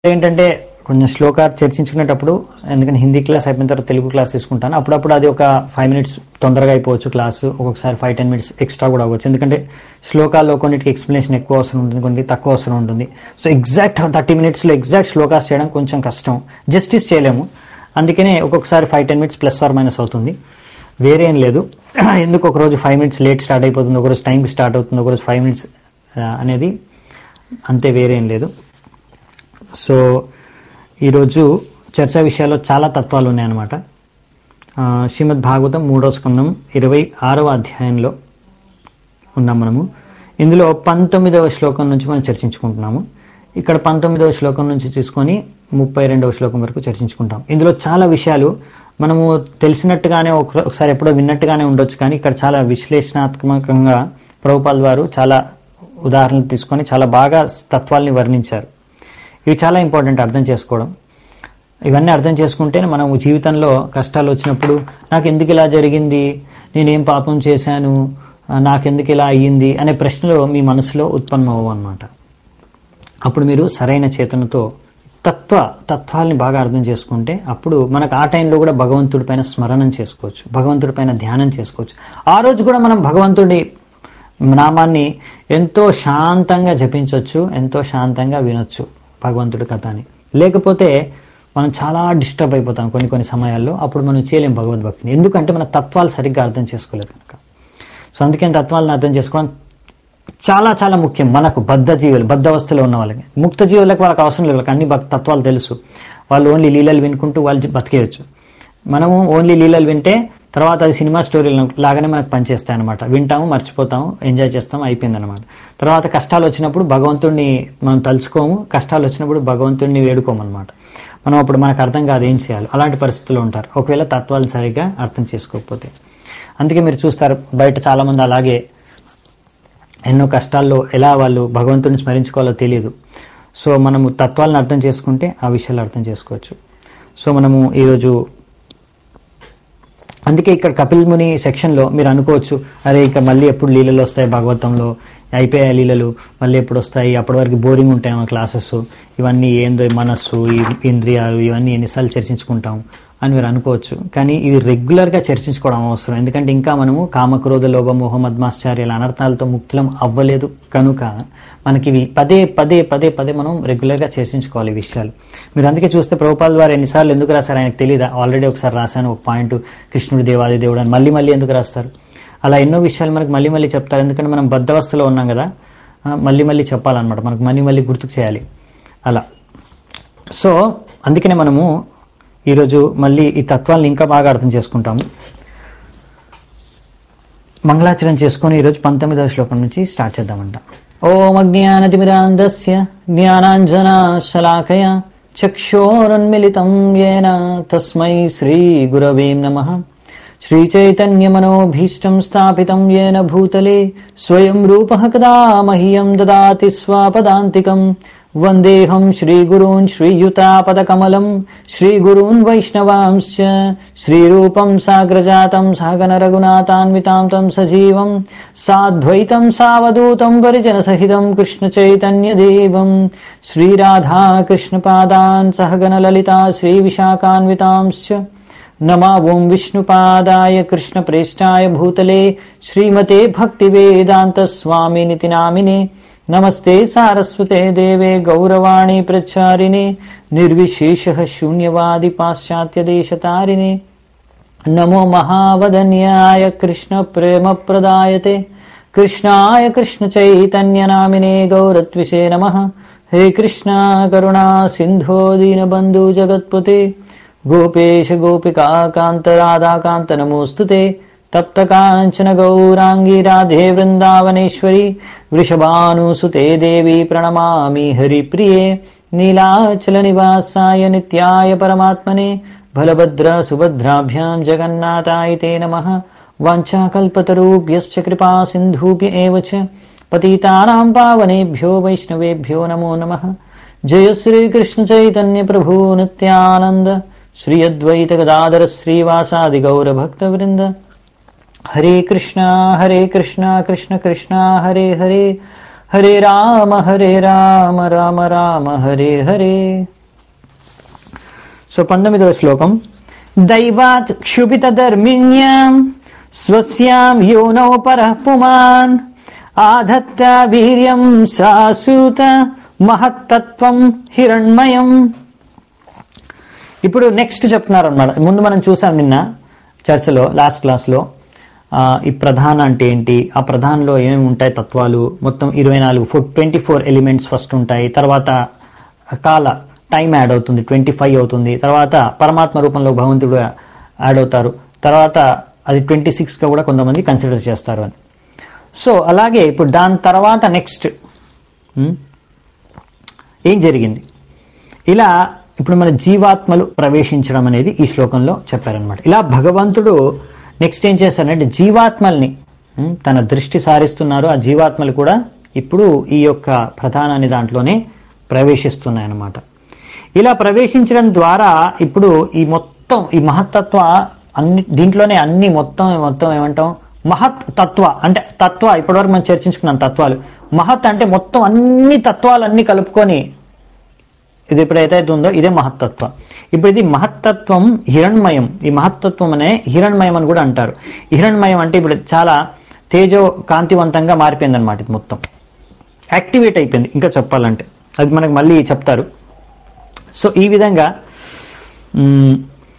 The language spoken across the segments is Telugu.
ఏంటంటే కొంచెం శ్లోకా చర్చించుకునేటప్పుడు ఎందుకంటే హిందీ క్లాస్ అయిపోయిన తర్వాత తెలుగు క్లాస్ తీసుకుంటాను అప్పుడప్పుడు అది ఒక ఫైవ్ మినిట్స్ తొందరగా అయిపోవచ్చు క్లాసు ఒక్కొక్కసారి ఫైవ్ టెన్ మినిట్స్ ఎక్స్ట్రా కూడా అవ్వచ్చు ఎందుకంటే శ్లోకాల్లో కొన్నిటికి ఎక్స్ప్లెనేషన్ ఎక్కువ అవసరం ఉంటుంది కొన్ని తక్కువ అవసరం ఉంటుంది సో ఎగ్జాక్ట్ థర్టీ మినిట్స్లో ఎగ్జాక్ట్ శ్లోకాస్ చేయడం కొంచెం కష్టం జస్టిస్ చేయలేము అందుకనే ఒక్కొక్కసారి five ten minutes plus or minus అవుతుంది వేరే ఏం లేదు ఎందుకు ఒక రోజు ఫైవ్ మినిట్స్ లేట్ స్టార్ట్ అయిపోతుంది ఒకరోజు టైంకి స్టార్ట్ అవుతుంది ఒకరోజు ఫైవ్ మినిట్స్ అనేది అంతే వేరే ఏం లేదు సో ఈరోజు చర్చా విషయాల్లో చాలా తత్వాలు ఉన్నాయన్నమాట ఆ, శ్రీమద్ భాగవతం మూడో స్కందం ఇరవై ఆరవ అధ్యాయంలో ఉన్నాం మనము ఇందులో పంతొమ్మిదవ శ్లోకం నుంచి మనం చర్చించుకుంటున్నాము ఇక్కడ పంతొమ్మిదవ శ్లోకం నుంచి తీసుకొని ముప్పై రెండవ శ్లోకం వరకు చర్చించుకుంటాం ఇందులో చాలా విషయాలు మనము తెలిసినట్టుగానే ఒక- ఒకసారి ఎప్పుడో విన్నట్టుగానే ఉండొచ్చు కానీ ఇక్కడ చాలా విశ్లేషణాత్మకంగా ప్రభుపాల్ వారు చాలా ఉదాహరణలు తీసుకొని చాలా బాగా తత్వాల్ని వర్ణించారు ఇవి చాలా ఇంపార్టెంట్ అర్థం చేసుకోవడం ఇవన్నీ అర్థం చేసుకుంటే మనం జీవితంలో కష్టాలు వచ్చినప్పుడు నాకు ఎందుకు ఇలా జరిగింది నేనేం పాపం చేశాను ఆ, నాకెందుకు ఇలా అయ్యింది అనే ప్రశ్నలు మీ మనసులో ఉత్పన్నమవు అనమాట అప్పుడు మీరు సరైన చేతనతో తత్వ తత్వాల్ని బాగా అర్థం చేసుకుంటే అప్పుడు మనకు ఆ టైంలో కూడా భగవంతుడి పైన స్మరణం చేసుకోవచ్చు భగవంతుడి పైన ధ్యానం చేసుకోవచ్చు ఆ రోజు కూడా మనం భగవంతుడి నామాన్ని ఎంతో శాంతంగా జపించవచ్చు ఎంతో శాంతంగా వినొచ్చు భగవంతుడి కథని లేకపోతే మనం చాలా డిస్టర్బ్ అయిపోతాం కొన్ని కొన్ని సమయాల్లో అప్పుడు మనం చేయలేం భగవద్భక్తిని ఎందుకంటే మన తత్వాలు సరిగ్గా అర్థం చేసుకోలేదు కనుక సో అందుకని తత్వాలను అర్థం చేసుకోవడం చాలా చాలా ముఖ్యం మనకు బద్ధ జీవులు బద్ధ అవస్థలో ఉన్న వాళ్ళకి ముక్త జీవులకు వాళ్ళకి అవసరం లేదు వాళ్ళకి అన్ని భక్- తత్వాలు తెలుసు వాళ్ళు ఓన్లీ లీలలు వినుకుంటూ వాళ్ళు జీ- బతికేయచ్చు మనము ఓన్లీ లీలలు వింటే తర్వాత అది సినిమా స్టోరీలు లాగానే మనకు పనిచేస్తాయి అనమాట వింటాము మర్చిపోతాము ఎంజాయ్ చేస్తాము అయిపోయింది అనమాట తర్వాత కష్టాలు వచ్చినప్పుడు భగవంతుడిని మనం తలుచుకోము కష్టాలు వచ్చినప్పుడు భగవంతుడిని వేడుకోము అనమాట మనం అప్పుడు మనకు అర్థం కాదు ఏం చేయాలి అలాంటి పరిస్థితులు ఉంటారు ఒకవేళ తత్వాలు సరిగ్గా అర్థం చేసుకోకపోతే అందుకే మీరు చూస్తారు బయట చాలామంది అలాగే ఎన్నో కష్టాల్లో ఎలా వాళ్ళు భగవంతుని స్మరించుకోవాలో తెలియదు సో మనము తత్వాలను అర్థం చేసుకుంటే ఆ విషయాలు అర్థం చేసుకోవచ్చు సో మనము ఈరోజు అందుకే ఇక్కడ కపిల్ ముని సెక్షన్లో మీరు అనుకోవచ్చు అరే ఇక మళ్ళీ ఎప్పుడు లీలలు వస్తాయి భాగవతంలో అయిపోయాయి లీలలు మళ్ళీ ఎప్పుడు వస్తాయి అప్పటి వరకు బోరింగ్ ఉంటాయి మా క్లాసెస్ ఇవన్నీ ఏందో ఈ మనస్సు ఈ ఇంద్రియాలు ఇవన్నీ ఎన్నిసార్లు చర్చించుకుంటాం అని మీరు అనుకోవచ్చు కానీ ఇవి రెగ్యులర్గా చర్చించుకోవడం అవసరం ఎందుకంటే ఇంకా మనము కామక్రోధ లోభ మోహ మద్మాశ్చర్యాల అనర్థాలతో ముక్తులం అవ్వలేదు కనుక మనకి ఇవి పదే పదే పదే పదే మనం రెగ్యులర్గా చర్చించుకోవాలి ఈ విషయాలు మీరు అందుకే చూస్తే ప్రభుపాల ద్వారా ఎన్నిసార్లు ఎందుకు రాశారు ఆయనకు తెలియదా ఆల్రెడీ ఒకసారి రాశాను ఒక పాయింట్ కృష్ణుడి దేవాది దేవుడు అని మళ్ళీ మళ్ళీ ఎందుకు రాస్తారు అలా ఎన్నో విషయాలు మనకు మళ్ళీ మళ్ళీ చెప్తారు ఎందుకంటే మనం బద్దవస్థలో ఉన్నాం కదా ఆ, మళ్ళీ మళ్ళీ చెప్పాలన్నమాట మనకు మళ్ళీ మళ్ళీ గుర్తుకు చేయాలి అలా సో అందుకనే మనము ఈరోజు మళ్ళీ ఈ తత్వాలను ఇంకా బాగా అర్థం చేసుకుంటాము మంగళాచరణ చేసుకొని ఈరోజు పంతొమ్మిదవ శ్లోకం నుంచి స్టార్ట్ చేద్దామంట ఓం అజ్ఞానతిమిరాంధస్య జ్ఞానాంజన శలాకయ చక్షోరన్మిళితం येन తస్మై శ్రీ గురవే నమః श्रीचैतन्यमनोभीष्टं स्थापितं येन भूतले स्वयं रूपः कदा मह्यं ददाति स्वापदान्तिकम् वन्देऽहं श्रीगुरून् श्रीयुतापदकमलं श्रीगुरून् वैष्णवांश्च श्रीरूपं साग्रजातं सागनरघुनाथान्वितां तं सजीवं साद्वैतं सावधूतं परिजनसहितं कृष्णचैतन्यदेवं श्रीराधा कृष्णपादान् सहगनललिता श्रीविशाखान्वितांश्च नमा ॐ विष्णुपादाय कृष्णप्रेष्ठाय भूतले श्रीमते भक्तिवेदान्तस्वामिनिति नामिने नमस्ते सारस्वते देवे गौरवाणी प्रचारिणे निर्विशेषः शून्यवादि पाश्चात्यदेशतारिणे नमो महावदन्याय कृष्णप्रेमप्रदायते कृष्णाय कृष्णचैतन्यनामिने गौरत्विषे नमः हे कृष्णा करुणा सिन्धो दीनबन्धु जगत्पते गोपेश गोपिका कान्त राधाकान्त नमोऽस्तु ते तप्त काञ्चन गौराङ्गी राधे वृन्दावनेश्वरी वृषभानुसुते देवी प्रणमामि हरिप्रिये नीलाचलनिवासाय नित्याय परमात्मने बलभद्र सुभद्राभ्यां जगन्नाथाय ते नमः वाञ्छाकल्पतरुभ्यश्च कृपा सिन्धुभ्य एव च पतितानां पावनेभ्यो वैष्णवेभ्यो नमो नमः जय श्रीकृष्णचैतन्यप्रभु नित्यानन्द श्री अद्वैत गदाधर श्रीवासादि गौरभक्तवृन्द हरे कृष्णा हरे कृष्णा कृष्ण कृष्णा हरे हरे హరే రామ హరే రామ రామ రామ హరే హరే సో పంతొమ్మిదవ శ్లోకం దైవాత్ క్షుభిత ధర్మిణ్యాం స్వస్యాం యోనౌ పరః పుమాన్ ఆధత్త వీర్యం శాసూత మహత్తత్వం హిరణ్మయం ఇప్పుడు నెక్స్ట్ చెప్తున్నారు అనమాట ముందు మనం చూసాం నిన్న చర్చలో లాస్ట్ క్లాస్లో ఆ, ఈ ప్రధాన అంటే ఏంటి ఆ ప్రధానంలో ఏమేమి ఉంటాయి తత్వాలు మొత్తం ఇరవై నాలుగు four twenty four elements first ఉంటాయి తర్వాత కాల టైం యాడ్ అవుతుంది ట్వంటీ ఫైవ్ అవుతుంది తర్వాత పరమాత్మ రూపంలో భగవంతుడు యాడ్ అవుతారు తర్వాత అది ట్వంటీ సిక్స్గా కూడా కొంతమంది కన్సిడర్ చేస్తారు అని సో అలాగే ఇప్పుడు దాని తర్వాత నెక్స్ట్ ఏం జరిగింది ఇలా ఇప్పుడు మన జీవాత్మలు ప్రవేశించడం అనేది ఈ శ్లోకంలో చెప్పారనమాట ఇలా భగవంతుడు నెక్స్ట్ ఏం చేస్తారంటే జీవాత్మల్ని ఉమ్, తన దృష్టి సారిస్తున్నారు ఆ జీవాత్మలు కూడా ఇప్పుడు ఈ యొక్క ప్రధాన అనే దాంట్లోనే ప్రవేశిస్తున్నాయి అన్నమాట ఇలా ప్రవేశించడం ద్వారా ఇప్పుడు ఈ మొత్తం ఈ మహత్తత్వ అన్ని దీంట్లోనే అన్ని మొత్తం మొత్తం ఏమంటాం మహత్ తత్వ అంటే తత్వ ఇప్పటివరకు మనం చర్చించుకున్నాం తత్వాలు మహత్ అంటే మొత్తం అన్ని తత్వాలన్నీ కలుపుకొని ఇది ఎప్పుడైతే ఉందో ఇదే మహత్తత్వం ఇప్పుడు ఇది మహత్తత్వం హిరణ్మయం ఈ మహత్తత్వం అనే హిరణ్మయం అని కూడా అంటారు హిరణ్మయం అంటే ఇప్పుడు చాలా తేజో కాంతివంతంగా మారిపోయింది అనమాట ఇది మొత్తం యాక్టివేట్ అయిపోయింది ఇంకా చెప్పాలంటే అది మనకు మళ్ళీ చెప్తారు సో ఈ విధంగా మ్,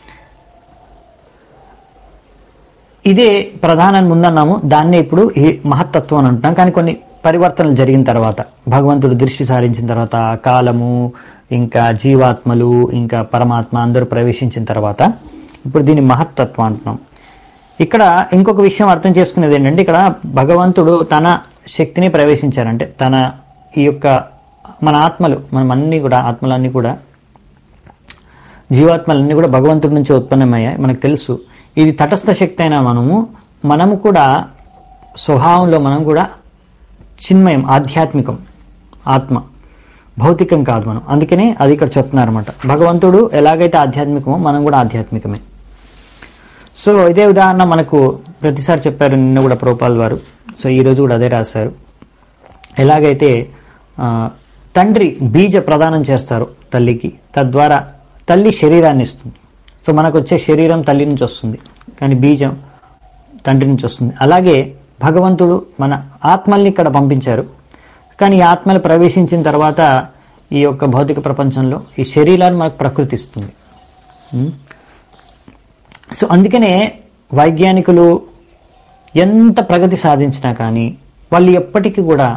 ఇదే ప్రధానాన్ని ముందన్నాము దాన్నే ఇప్పుడు ఈ మహత్తత్వం అని అంటున్నాం కానీ కొన్ని పరివర్తనలు జరిగిన తర్వాత భగవంతుడు దృష్టి సారించిన తర్వాత కాలము ఇంకా జీవాత్మలు ఇంకా పరమాత్మ అందరూ ప్రవేశించిన తర్వాత ఇప్పుడు దీన్ని మహత్తత్వం అంటున్నాం ఇక్కడ ఇంకొక విషయం అర్థం చేసుకునేది ఏంటంటే ఇక్కడ భగవంతుడు తన శక్తిని ప్రవేశించారంటే తన ఈ యొక్క మన ఆత్మలు మనం అన్నీ కూడా ఆత్మలన్నీ కూడా జీవాత్మలన్నీ కూడా భగవంతుడి నుంచి ఉత్పన్నమయ్యాయి మనకు తెలుసు ఇది తటస్థ శక్తి అయినా మనము మనము కూడా స్వభావంలో మనం కూడా చిన్మయం ఆధ్యాత్మికం ఆత్మ భౌతికం కాదు మనం అందుకనే అది ఇక్కడ చెప్తున్నారు అనమాట భగవంతుడు ఎలాగైతే ఆధ్యాత్మికమో మనం కూడా ఆధ్యాత్మికమే సో ఇదే ఉదాహరణ మనకు ప్రతిసారి చెప్పారు నిన్న కూడా ప్రోపాల్ వారు సో ఈరోజు కూడా అదే రాశారు ఎలాగైతే ఆ, తండ్రి బీజ ప్రదానం చేస్తారు తల్లికి తద్వారా తల్లి శరీరాన్ని ఇస్తుంది సో మనకు వచ్చే శరీరం తల్లి నుంచి వస్తుంది కానీ బీజం తండ్రి నుంచి వస్తుంది అలాగే భగవంతుడు మన ఆత్మల్ని ఇక్కడ పంపించారు కానీ ఈ ఆత్మలు ప్రవేశించిన తర్వాత ఈ యొక్క భౌతిక ప్రపంచంలో ఈ శరీరాన్ని మనకు ప్రకృతి ఇస్తుంది ఉం? సో అందుకనే వైజ్ఞానికులు ఎంత ప్రగతి సాధించినా కానీ వాళ్ళు ఎప్పటికీ కూడా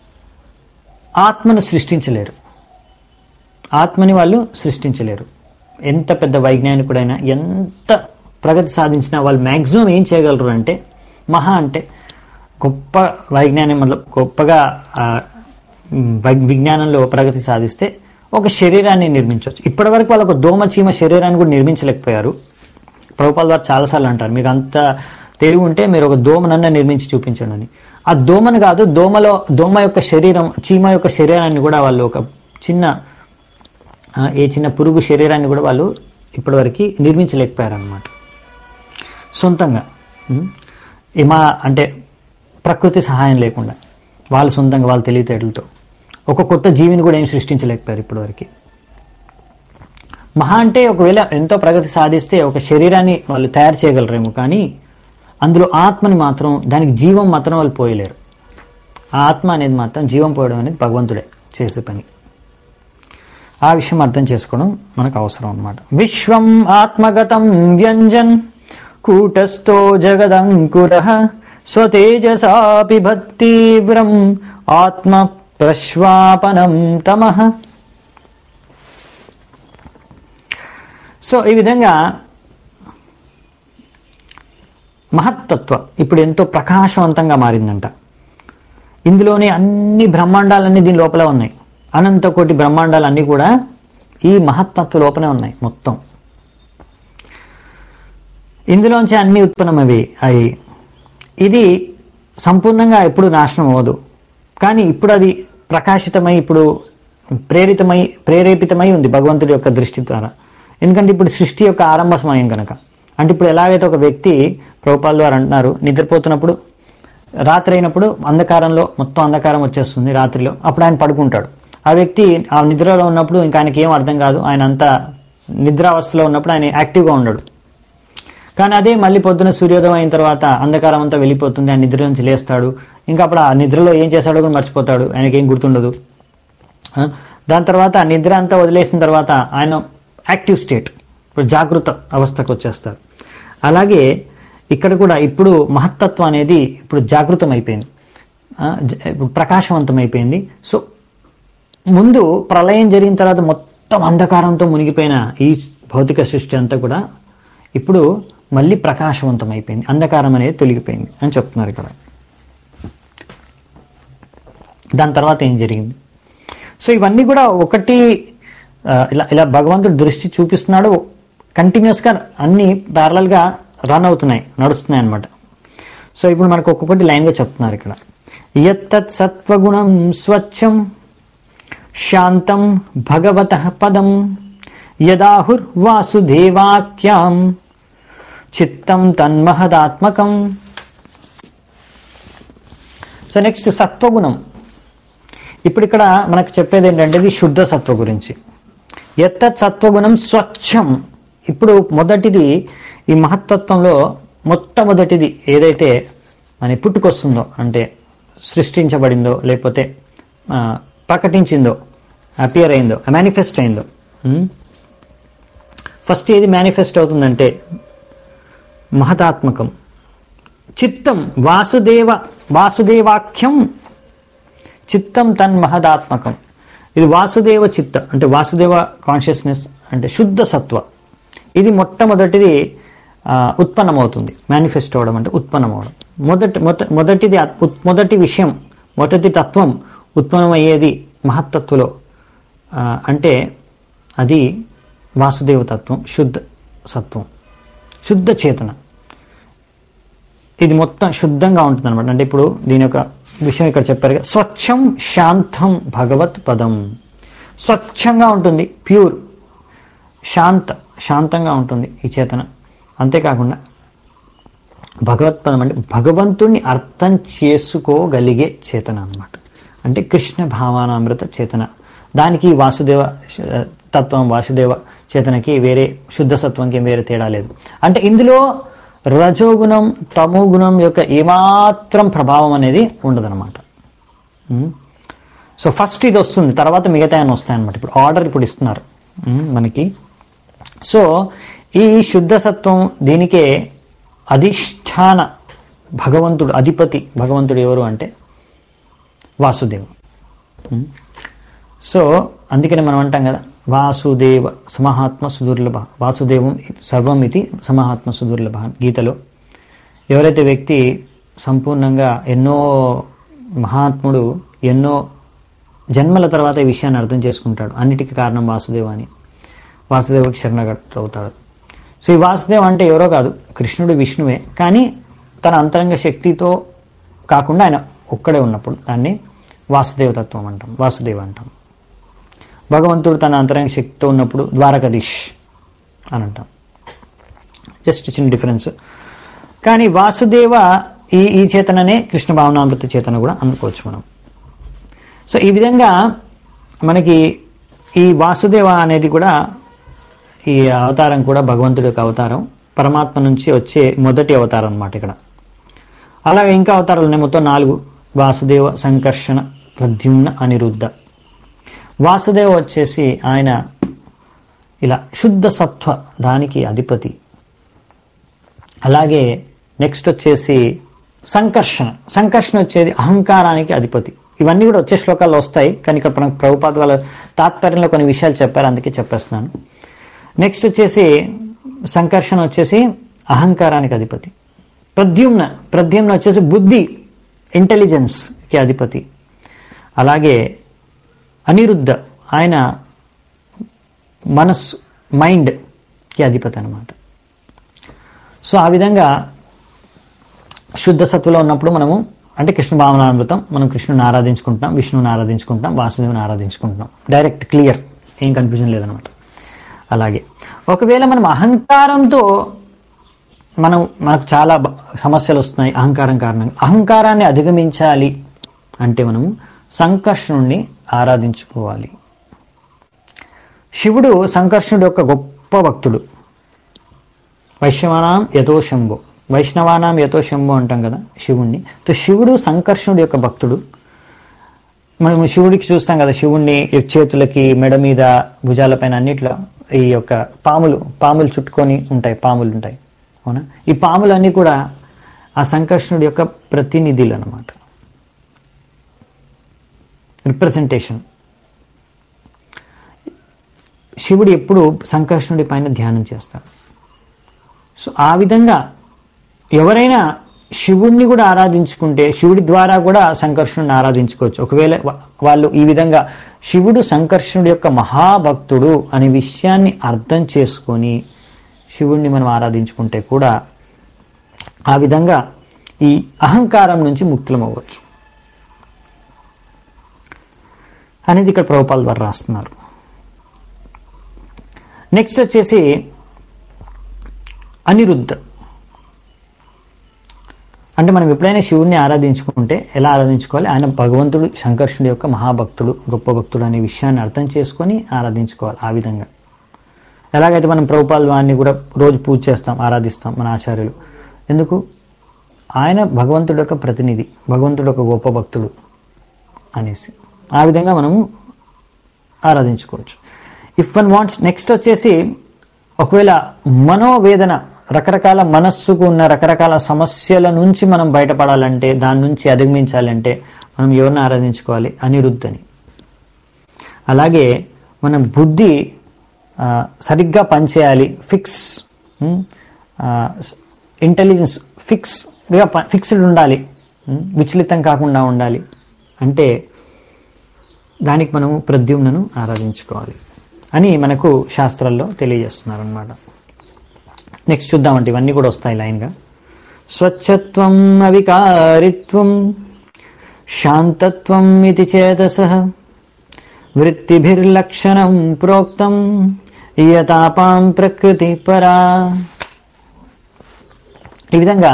ఆత్మను సృష్టించలేరు ఆత్మని వాళ్ళు సృష్టించలేరు ఎంత పెద్ద వైజ్ఞానికుడైనా ఎంత ప్రగతి సాధించినా వాళ్ళు మ్యాక్సిమం ఏం చేయగలరు అంటే మహా అంటే గొప్ప వైజ్ఞానం మతలబ్ గొప్పగా ఆ, ఉమ్, వై- విజ్ఞానంలో ప్రగతి సాధిస్తే ఒక శరీరాన్ని నిర్మించవచ్చు ఇప్పటివరకు వాళ్ళు ఒక దోమ చీమ శరీరాన్ని కూడా నిర్మించలేకపోయారు ప్రభుపాల్ వారు చాలాసార్లు అంటారు మీకు అంత తెలివి ఉంటే మీరు ఒక దోమనన్న నిర్మించి చూపించండి అని ఆ దోమను కాదు దోమలో దోమ యొక్క శరీరం చీమ యొక్క శరీరాన్ని కూడా వాళ్ళు ఒక చిన్న ఆ, ఏ చిన్న పురుగు శరీరాన్ని కూడా వాళ్ళు ఇప్పటివరకు నిర్మించలేకపోయారు అనమాట సొంతంగా ఉం? ఇమా అంటే ప్రకృతి సహాయం లేకుండా వాళ్ళు సొంతంగా వాళ్ళ తెలివితేటలతో ఒక కొత్త జీవిని కూడా ఏం సృష్టించలేకపోయారు ఇప్పటివరకు మహా అంటే ఒకవేళ ఎంతో ప్రగతి సాధిస్తే ఒక శరీరాన్ని వాళ్ళు తయారు చేయగలరేమో కానీ అందులో ఆత్మని మాత్రం దానికి జీవం మాత్రం వాళ్ళు పోయలేరు ఆ ఆత్మ అనేది మాత్రం జీవం పోయడం అనేది భగవంతుడే చేసే పని ఆ విషయం అర్థం చేసుకోవడం మనకు అవసరం అన్నమాట విశ్వం ఆత్మగతం వ్యంజన్ కూటస్థో జగదంకుర స్వతేజసాపి భక్తీవ్రం ఆత్మ ప్రశ్వాపనం తమః సో ఈ విధంగా మహత్తత్వ ఇప్పుడు ఎంతో ప్రకాశవంతంగా మారిందంట ఇందులోనే అన్ని బ్రహ్మాండాలన్నీ దీని లోపల ఉన్నాయి అనంత కోటి బ్రహ్మాండాలన్నీ కూడా ఈ మహత్తత్వ లోపలే ఉన్నాయి మొత్తం ఇందులోంచి అన్ని ఉత్పన్నమవి అయి ఇది సంపూర్ణంగా ఎప్పుడు నాశనం అవ్వదు కానీ ఇప్పుడు అది ప్రకాశితమై ఇప్పుడు ప్రేరితమై ప్రేరేపితమై ఉంది భగవంతుడి యొక్క దృష్టి ద్వారా ఎందుకంటే ఇప్పుడు సృష్టి యొక్క ఆరంభ సమయం కనుక అంటే ఇప్పుడు ఎలాగైతే ఒక వ్యక్తి ప్రభుపాల్ వారు అంటున్నారు నిద్రపోతున్నప్పుడు రాత్రి అయినప్పుడు అంధకారంలో మొత్తం అంధకారం వచ్చేస్తుంది రాత్రిలో అప్పుడు ఆయన పడుకుంటాడు ఆ వ్యక్తి ఆ నిద్రలో ఉన్నప్పుడు ఇంకా ఆయనకి ఏం అర్థం కాదు ఆయన అంతా నిద్రావస్థలో ఉన్నప్పుడు ఆయన యాక్టివ్గా ఉండడు కానీ అదే మళ్ళీ పొద్దున సూర్యోదయం అయిన తర్వాత అంధకారం అంతా వెళ్ళిపోతుంది ఆయన నిద్ర నుంచి లేస్తాడు ఇంకా అప్పుడు ఆ నిద్రలో ఏం చేశాడో కూడా మర్చిపోతాడు ఆయనకి ఏం గుర్తుండదు ఆ, దాని తర్వాత ఆ నిద్ర అంతా వదిలేసిన తర్వాత ఆయన యాక్టివ్ స్టేట్ ఇప్పుడు జాగృత అవస్థకు వచ్చేస్తారు అలాగే ఇక్కడ కూడా ఇప్పుడు మహత్తత్వం అనేది ఇప్పుడు జాగృతం అయిపోయింది ఆ, జ- ఇప్పుడు ప్రకాశవంతం అయిపోయింది సో ముందు ప్రళయం జరిగిన తర్వాత మొత్తం అంధకారంతో మునిగిపోయిన ఈ భౌతిక సృష్టి అంతా కూడా ఇప్పుడు మళ్ళీ ప్రకాశవంతం అయిపోయింది అంధకారం అనేది తొలగిపోయింది అని చెప్తున్నారు ఇక్కడ దాని తర్వాత ఏం జరిగింది సో ఇవన్నీ కూడా ఒకటి ఆ, ఇలా ఇలా భగవంతుడు దృష్టి చూపిస్తున్నాడు కంటిన్యూస్గా అన్ని ప్యారలల్గా రన్ అవుతున్నాయి నడుస్తున్నాయి అన్నమాట సో ఇప్పుడు మనకు ఒక్కొక్కటి లైన్గా చెప్తున్నారు ఇక్కడ యత్తత్ సత్వగుణం స్వచ్ఛం శాంతం భగవత పదం యదాహుర్వాసుదేవాఖ్యాం చిత్తం తన్మహదాత్మకం సో నెక్స్ట్ సత్వగుణం ఇప్పుడు ఇక్కడ మనకు చెప్పేది ఏంటంటే ఇది శుద్ధ సత్వ గురించి ఎత్తత్ సత్వగుణం స్వచ్ఛం ఇప్పుడు మొదటిది ఈ మహత్తత్వంలో మొట్టమొదటిది ఏదైతే మన పుట్టుకొస్తుందో అంటే సృష్టించబడిందో లేకపోతే ఆ, ప్రకటించిందో అపియర్ అయిందో మేనిఫెస్ట్ అయిందో ఉమ్, ఫస్ట్ ఏది మేనిఫెస్ట్ అవుతుందంటే మహతాత్మకం చిత్తం వాసుదేవ వాసుదేవాఖ్యం చిత్తం తన్మహదాత్మకం ఇది వాసుదేవ చిత్త అంటే వాసుదేవ కాన్షియస్నెస్ అంటే శుద్ధ సత్వ ఇది మొట్టమొదటిది ఆ, ఉత్పన్నమవుతుంది మేనిఫెస్ట్ అవడం అంటే ఉత్పన్నమవడం మొదటి మొద- మొదటిది అత్- ఉత్- మొదటి విషయం మొదటి తత్వం ఉత్పన్నమయ్యేది మహత్తత్వలో ఆ, అంటే అది వాసుదేవ తత్వం శుద్ధ సత్వం శుద్ధ చేతన ఇది మొత్తం శుద్ధంగా ఉంటుంది అనమాట అంటే ఇప్పుడు దీని యొక్క విషయం ఇక్కడ చెప్పారు కదా, స్వచ్ఛం శాంతం భగవత్ పదం స్వచ్ఛంగా ఉంటుంది ప్యూర్ శాంత శాంతంగా ఉంటుంది ఈ చేతన అంతేకాకుండా భగవత్పదం అంటే భగవంతుణ్ణి అర్థం చేసుకోగలిగే చేతన అన్నమాట అంటే కృష్ణ భావానామృత చేతన దానికి వాసుదేవ శ- తత్వం వాసుదేవ చేతనకి వేరే శుద్ధ సత్వంకి వేరే తేడా లేదు అంటే ఇందులో రజోగుణం తమో గుణం యొక్క ఏమాత్రం ప్రభావం అనేది ఉండదన్నమాట ఉమ్. సో ఫస్ట్ ఇది వస్తుంది తర్వాత మిగతా అని వస్తాయి అనమాట ఇప్పుడు ఆర్డర్ ఇప్పుడు ఇస్తున్నారు ఉమ్, మనకి సో ఈ శుద్ధ సత్వం దీనికే అధిష్టాన భగవంతుడు అధిపతి భగవంతుడు ఎవరు అంటే వాసుదేవ ఉమ్. సో అందుకని మనం అంటాం కదా వాసుదేవ సమహాత్మ సుదుర్లభ వాసుదేవం సర్వం ఇది సమహాత్మ సుదుర్లభ గీతలో ఎవరైతే వ్యక్తి సంపూర్ణంగా ఎన్నో మహాత్ముడు ఎన్నో జన్మల తర్వాత ఈ విషయాన్ని అర్థం చేసుకుంటాడు అన్నిటికీ కారణం వాసుదేవ అని వాసుదేవుడికి శరణగట్ అవుతాడు సో ఈ వాసుదేవ్ అంటే ఎవరో కాదు కృష్ణుడు విష్ణువే కానీ తన అంతరంగ శక్తితో కాకుండా ఆయన ఒక్కడే ఉన్నప్పుడు దాన్ని వాసుదేవ తత్వం అంటాం వాసుదేవ అంటాం భగవంతుడు తన అంతరంగ శక్తితో ఉన్నప్పుడు ద్వారకధీష్ అని అంటాం జస్ట్ చిన్న డిఫరెన్స్ కానీ వాసుదేవ ఈ ఈ చేతననే కృష్ణ భావనామృత చేతన కూడా అనుకోవచ్చు మనం సో ఈ విధంగా మనకి ఈ వాసుదేవ అనేది కూడా ఈ అవతారం కూడా భగవంతుడి యొక్క అవతారం పరమాత్మ నుంచి వచ్చే మొదటి అవతారం అన్నమాట ఇక్కడ అలాగే ఇంకా అవతారాలు ఉన్నాయి మొత్తం నాలుగు వాసుదేవ సంకర్షణ ప్రద్యుమ్న అనిరుద్ధ వాసుదేవ వచ్చేసి ఆయన ఇలా శుద్ధ సత్వ దానికి అధిపతి అలాగే నెక్స్ట్ వచ్చేసి సంకర్షణ సంకర్షణ వచ్చేది అహంకారానికి అధిపతి ఇవన్నీ కూడా వచ్చే శ్లోకాల్లో వస్తాయి కానీ ఇక్కడ మనకు ప్రభుపాద వాళ్ళ తాత్పర్యంలో కొన్ని విషయాలు చెప్పారు అందుకే చెప్పేస్తున్నాను నెక్స్ట్ వచ్చేసి సంకర్షణ వచ్చేసి అహంకారానికి అధిపతి ప్రద్యుమ్న ప్రద్యుమ్న వచ్చేసి బుద్ధి ఇంటెలిజెన్స్కి అధిపతి అలాగే అనిరుద్ధ ఆయన మనస్సు మైండ్కి అధిపతి అనమాట సో ఆ విధంగా శుద్ధ సత్వలో ఉన్నప్పుడు మనము అంటే కృష్ణ భావనామృతం మనం కృష్ణుని ఆరాధించుకుంటున్నాం విష్ణువుని ఆరాధించుకుంటున్నాం వాసుదేవుని ఆరాధించుకుంటున్నాం డైరెక్ట్ క్లియర్ ఏం కన్ఫ్యూజన్ లేదనమాట అలాగే ఒకవేళ మనం అహంకారంతో మనం మనకు చాలా బ- సమస్యలు వస్తున్నాయి అహంకారం కారణంగా అహంకారాన్ని అధిగమించాలి అంటే మనము సంకర్షణుణ్ణి ఆరాధించుకోవాలి శివుడు సంకర్షణుడు యొక్క గొప్ప భక్తుడు వైష్ణవానాం యతో శంభో వైష్ణవానాం యతో శంభో అంటాం కదా శివుణ్ణి సో శివుడు సంకర్షణుడు యొక్క భక్తుడు మనం శివుడికి చూస్తాం కదా శివుణ్ణి ఈ చేతులకి మెడ మీద భుజాలపైన అన్నిట్లో ఈ యొక్క పాములు పాములు చుట్టుకొని ఉంటాయి పాములు ఉంటాయి అవునా ఈ పాములన్నీ కూడా ఆ సంకర్షణుడి యొక్క ప్రతినిధులు అన్నమాట రిప్రజెంటేషన్ శివుడు ఎప్పుడు సంకర్షణుడి పైన ధ్యానం చేస్తాడు సో ఆ విధంగా ఎవరైనా శివుణ్ణి కూడా ఆరాధించుకుంటే శివుడి ద్వారా కూడా సంకర్షణుడిని ఆరాధించుకోవచ్చు ఒకవేళ వా- వాళ్ళు ఈ విధంగా శివుడు సంకర్షణుడి యొక్క మహాభక్తుడు అనే విషయాన్ని అర్థం చేసుకొని శివుణ్ణి మనం ఆరాధించుకుంటే కూడా ఆ విధంగా ఈ అహంకారం నుంచి ముక్తులం అవ్వచ్చు అనేది ఇక్కడ ప్రభుపాల్ ద్వారా రాస్తున్నారు నెక్స్ట్ వచ్చేసి అనిరుద్ధ అంటే మనం ఎప్పుడైనా శివుణ్ణి ఆరాధించుకుంటే ఎలా ఆరాధించుకోవాలి ఆయన భగవంతుడు సంకర్షణుడి యొక్క మహాభక్తుడు గొప్ప భక్తుడు అనే విషయాన్ని అర్థం చేసుకొని ఆరాధించుకోవాలి ఆ విధంగా ఎలాగైతే మనం ప్రభుపాల్ వారిని కూడా రోజు పూజ చేస్తాం ఆరాధిస్తాం మన ఆచార్యులు ఎందుకు ఆయన భగవంతుడి యొక్క ప్రతినిధి భగవంతుడు యొక్క గొప్ప భక్తుడు అనేసి ఆ విధంగా మనము ఆరాధించుకోవచ్చు ఇఫ్ వన్ వాంట్స్ నెక్స్ట్ వచ్చేసి ఒకవేళ మనోవేదన రకరకాల మనస్సుకు ఉన్న రకరకాల సమస్యల నుంచి మనం బయటపడాలంటే దాని నుంచి అధిగమించాలంటే మనం ఎవరిని ఆరాధించుకోవాలి అనిరుద్ధని అలాగే మన బుద్ధి ఆ, సరిగ్గా పనిచేయాలి ఫిక్స్ ఇంటెలిజెన్స్ ఫిక్స్గా ఫిక్స్డ్ ఉండాలి ఉమ్, విచలితం కాకుండా ఉండాలి అంటే దానికి మనము ప్రద్యుమ్నను ఆరాధించుకోవాలి అని మనకు శాస్త్రాల్లో తెలియజేస్తున్నారు అనమాట నెక్స్ట్ చూద్దామంటే ఇవన్నీ కూడా వస్తాయి లైన్గా స్వచ్ఛత్వం అవికారిత్వం శాంతత్వం ఇది చేతస వృత్తిభిర్లక్షణం ప్రోక్తం యతాపాం ప్రకృతి పరా ఈ విధంగా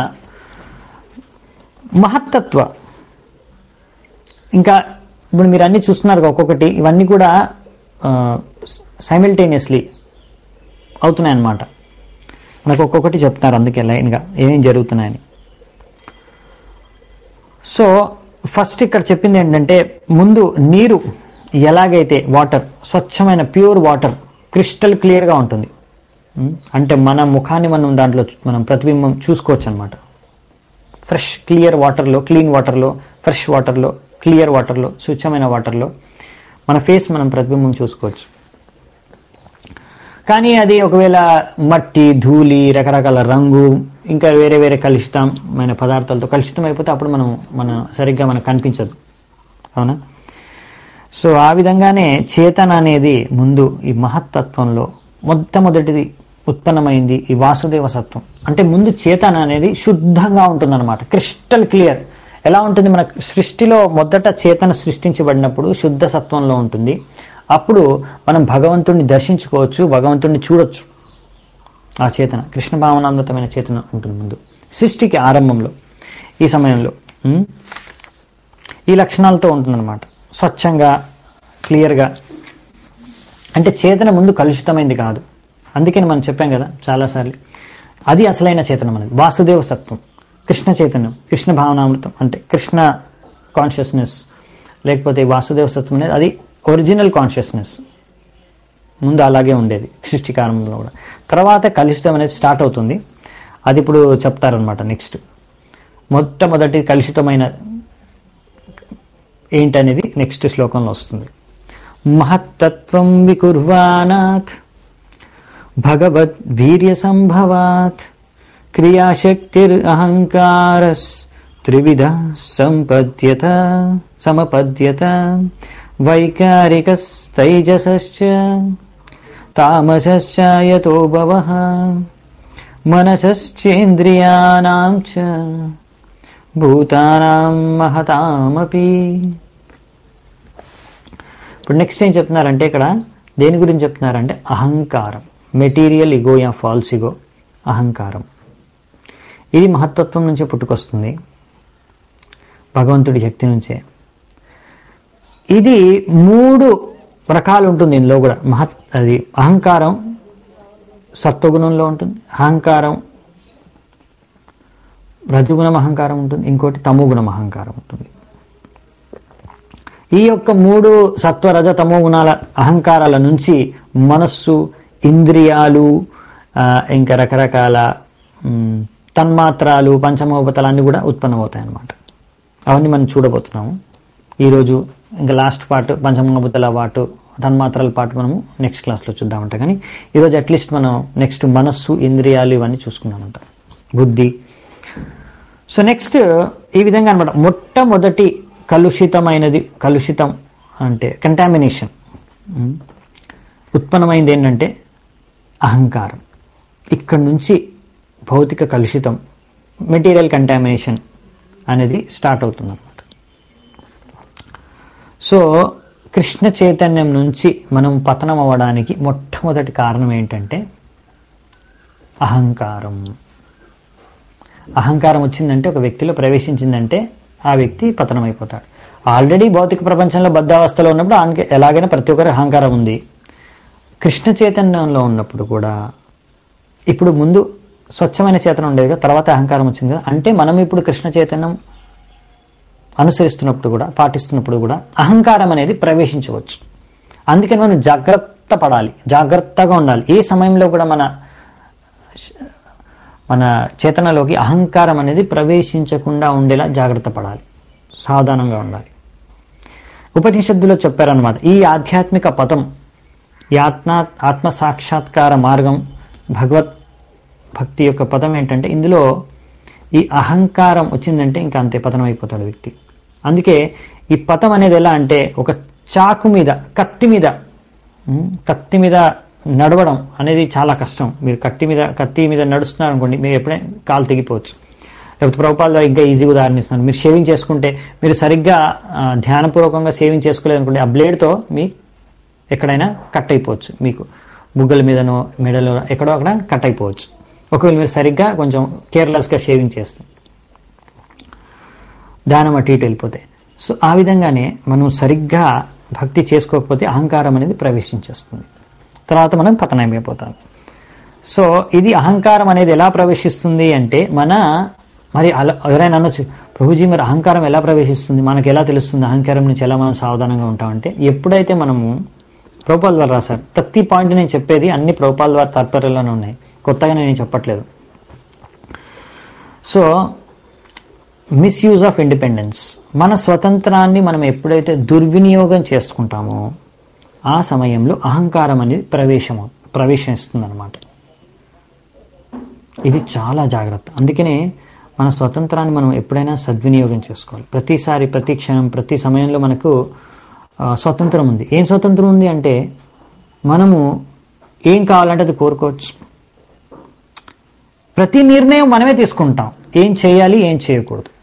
మహత్తత్వ ఇంకా ఇప్పుడు మీరు అన్ని చూస్తున్నారు కదా ఒక్కొక్కటి ఇవన్నీ కూడా సైమిల్టేనియస్లీ అవుతున్నాయి అన్నమాట మనకు ఒక్కొక్కటి చెప్తున్నారు అందుకే లైన్గా ఏమేం జరుగుతున్నాయని సో ఫస్ట్ ఇక్కడ చెప్పింది ఏంటంటే ముందు నీరు ఎలాగైతే వాటర్ స్వచ్ఛమైన ప్యూర్ వాటర్ క్రిస్టల్ క్లియర్గా ఉంటుంది ఉమ్, అంటే మన ముఖాన్ని మనం దాంట్లో చూ- మనం ప్రతిబింబం చూసుకోవచ్చు అనమాట ఫ్రెష్ క్లియర్ వాటర్లో క్లీన్ వాటర్లో ఫ్రెష్ వాటర్లో క్లియర్ వాటర్లో స్వచ్ఛమైన వాటర్లో మన ఫేస్ మనం ప్రతిబింబం చూసుకోవచ్చు కానీ అది ఒకవేళ మట్టి ధూళి రకరకాల రంగు ఇంకా వేరే వేరే కలుషితమైన పదార్థాలతో కలుషితం అయిపోతే అప్పుడు మనం మన సరిగ్గా మనకు కనిపించదు అవునా సో ఆ విధంగానే చేతన అనేది ముందు ఈ మహత్తత్వంలో మొట్టమొదటిది ఉత్పన్నమైంది ఈ వాసుదేవ సత్వం అంటే ముందు చేతన అనేది శుద్ధంగా ఉంటుందన్నమాట క్రిస్టల్ క్లియర్ ఎలా ఉంటుంది మన సృష్టిలో మొదట చేతన సృష్టించబడినప్పుడు శుద్ధ సత్వంలో ఉంటుంది అప్పుడు మనం భగవంతుడిని దర్శించుకోవచ్చు భగవంతుడిని చూడొచ్చు ఆ చేతన కృష్ణ భావనామృతమైన చేతన ఉంటుంది ముందు సృష్టికి ఆరంభంలో ఈ సమయంలో ఉమ్, ఈ లక్షణాలతో ఉంటుందన్నమాట స్వచ్ఛంగా క్లియర్గా అంటే చేతన ముందు కలుషితమైంది కాదు అందుకని మనం చెప్పాం కదా చాలాసార్లు అది అసలైన చేతనం అనేది వాసుదేవ సత్వం కృష్ణ చైతన్యం కృష్ణ భావనామృతం అంటే కృష్ణ కాన్షియస్నెస్ లేకపోతే వాసుదేవ సత్వం అనేది అది ఒరిజినల్ కాన్షియస్నెస్ ముందు అలాగే ఉండేది సృష్టికారంలో కూడా తర్వాత కలుషితం అనేది స్టార్ట్ అవుతుంది అది ఇప్పుడు చెప్తారనమాట నెక్స్ట్ మొట్టమొదటి కలుషితమైన ఏంటనేది నెక్స్ట్ శ్లోకంలో వస్తుంది మహత్తత్వం వికుర్వానాత్ భగవద్ వీర్య సంభవాత్ క్రియాశక్తిర్ అహంకారస్ త్రివిధ సంపద్యత సమపద్యత వైకారికస్తైజసశ్చ తామసశ్చ యతో భవః మనసశ్చేంద్రియాణం చ భూతానాం మహతామపి ఇప్పుడు నెక్స్ట్ ఏం చెప్తున్నారంటే ఇక్కడ దేని గురించి చెప్తున్నారంటే అహంకారం material ego yeah false ego అహంకారం ఇది మహత్తత్వం నుంచే పుట్టుకొస్తుంది భగవంతుడి శక్తి నుంచే ఇది మూడు రకాలు ఉంటుంది ఇందులో కూడా మహత్ అది అహంకారం సత్వగుణంలో ఉంటుంది అహంకారం రజుగుణం అహంకారం ఉంటుంది ఇంకోటి తమోగుణం అహంకారం ఉంటుంది ఈ యొక్క మూడు సత్వ రజ తమో గుణాల అహంకారాల నుంచి మనస్సు ఇంద్రియాలు ఆ, ఇంకా రకరకాల మ్, తన్మాత్రాలు పంచమోపతలన్నీ కూడా ఉత్పన్నమవుతాయి అన్నమాట అవన్నీ మనం చూడబోతున్నాము ఈరోజు ఇంకా లాస్ట్ పార్ట్ పంచమోపతల పాటు తన్మాత్రల పాటు మనము నెక్స్ట్ క్లాస్లో చూద్దామంట కానీ ఈరోజు అట్లీస్ట్ మనం నెక్స్ట్ మనస్సు ఇంద్రియాలు ఇవన్నీ చూసుకుందామంట బుద్ధి సో నెక్స్ట్ ఈ విధంగా అనమాట మొట్టమొదటి కలుషితమైనది కలుషితం అంటే కంటామినేషన్ ఉత్పన్నమైంది ఏంటంటే అహంకారం ఇక్కడి నుంచి భౌతిక కలుషితం మెటీరియల్ కంటామినేషన్ అనేది స్టార్ట్ అవుతుంది అనమాట సో కృష్ణ చైతన్యం నుంచి మనం పతనం అవ్వడానికి మొట్టమొదటి కారణం ఏంటంటే అహంకారం అహంకారం వచ్చిందంటే ఒక వ్యక్తిలో ప్రవేశించిందంటే ఆ వ్యక్తి పతనం అయిపోతాడు ఆల్రెడీ భౌతిక ప్రపంచంలో బద్ధావస్థలో ఉన్నప్పుడు ఆయనకి ఎలాగైనా ప్రతి ఒక్కరి అహంకారం ఉంది కృష్ణ చైతన్యంలో ఉన్నప్పుడు కూడా ఇప్పుడు ముందు స్వచ్ఛమైన చేతనం ఉండేది కదా తర్వాత అహంకారం వచ్చింది కదా అంటే మనం ఇప్పుడు కృష్ణ చైతన్యం అనుసరిస్తున్నప్పుడు కూడా పాటిస్తున్నప్పుడు కూడా అహంకారం అనేది ప్రవేశించవచ్చు అందుకని మనం జాగ్రత్త పడాలి జాగ్రత్తగా ఉండాలి ఏ సమయంలో కూడా మన మన చేతనలోకి అహంకారం అనేది ప్రవేశించకుండా ఉండేలా జాగ్రత్త పడాలి సావధానంగా ఉండాలి ఉపనిషత్తులో చెప్పారనమాట ఈ ఆధ్యాత్మిక పదం ఈ ఆత్మ ఆత్మ సాక్షాత్కార మార్గం భగవత్ భక్తి యొక్క పదం ఏంటంటే ఇందులో ఈ అహంకారం వచ్చిందంటే ఇంకా అంతే పతనం అయిపోతాడు వ్యక్తి అందుకే ఈ పతం అనేది ఎలా అంటే ఒక చాకు మీద కత్తి మీద ఉమ్, కత్తి మీద నడవడం అనేది చాలా కష్టం మీరు కత్తి మీద కత్తి మీద నడుస్తున్నారు అనుకోండి మీరు ఎప్పుడైనా కాలు తెగిపోవచ్చు లేకపోతే ప్రభుపాల ద్వారా ఇంకా ఈజీగా ఉదాహరణిస్తున్నాను మీరు షేవింగ్ చేసుకుంటే మీరు సరిగ్గా ఆ, ధ్యానపూర్వకంగా షేవింగ్ చేసుకోలేదు అనుకోండి ఆ బ్లేడ్తో మీ ఎక్కడైనా కట్ అయిపోవచ్చు మీకు బుగ్గల మీదనో మెడలో ఎక్కడో అక్కడ కట్ అయిపోవచ్చు ఒకవేళ మీరు సరిగ్గా కొంచెం కేర్లెస్గా షేవింగ్ చేస్తాం దానం అటు ఇటు వెళ్ళిపోతాయి సో ఆ విధంగానే మనం సరిగ్గా భక్తి చేసుకోకపోతే అహంకారం అనేది ప్రవేశించేస్తుంది తర్వాత మనం పతనమైపోతాం సో ఇది అహంకారం అనేది ఎలా ప్రవేశిస్తుంది అంటే మన మరి అలా ఎవరైనా అనొచ్చు ప్రభుజీ మరి అహంకారం ఎలా ప్రవేశిస్తుంది మనకు ఎలా తెలుస్తుంది అహంకారం నుంచి ఎలా మనం సావధానంగా ఉంటామంటే ఎప్పుడైతే మనము ప్రభుపాల్ ద్వారా రాశారు ప్రతి పాయింట్ నేను చెప్పేది అన్ని ప్రభుపాల్ ద్వారా తాత్పర్యాల్లోనే ఉన్నాయి కొత్తగా నేను చెప్పట్లేదు సో మిస్యూజ్ ఆఫ్ ఇండిపెండెన్స్ మన స్వతంత్రాన్ని మనం ఎప్పుడైతే దుర్వినియోగం చేసుకుంటామో ఆ సమయంలో అహంకారం అనేది ప్రవేశము ప్రవేశిస్తుంది అనమాట ఇది చాలా జాగ్రత్త అందుకనే మన స్వతంత్రాన్ని మనం ఎప్పుడైనా సద్వినియోగం చేసుకోవాలి ప్రతిసారి ప్రతి క్షణం ప్రతి సమయంలో మనకు ఆ, స్వతంత్రం ఉంది ఏం స్వతంత్రం ఉంది అంటే మనము ఏం కావాలంటే అది కోరుకోవచ్చు ప్రతి నిర్ణయం మనమే తీసుకుంటాం ఏం చేయాలి ఏం చేయకూడదు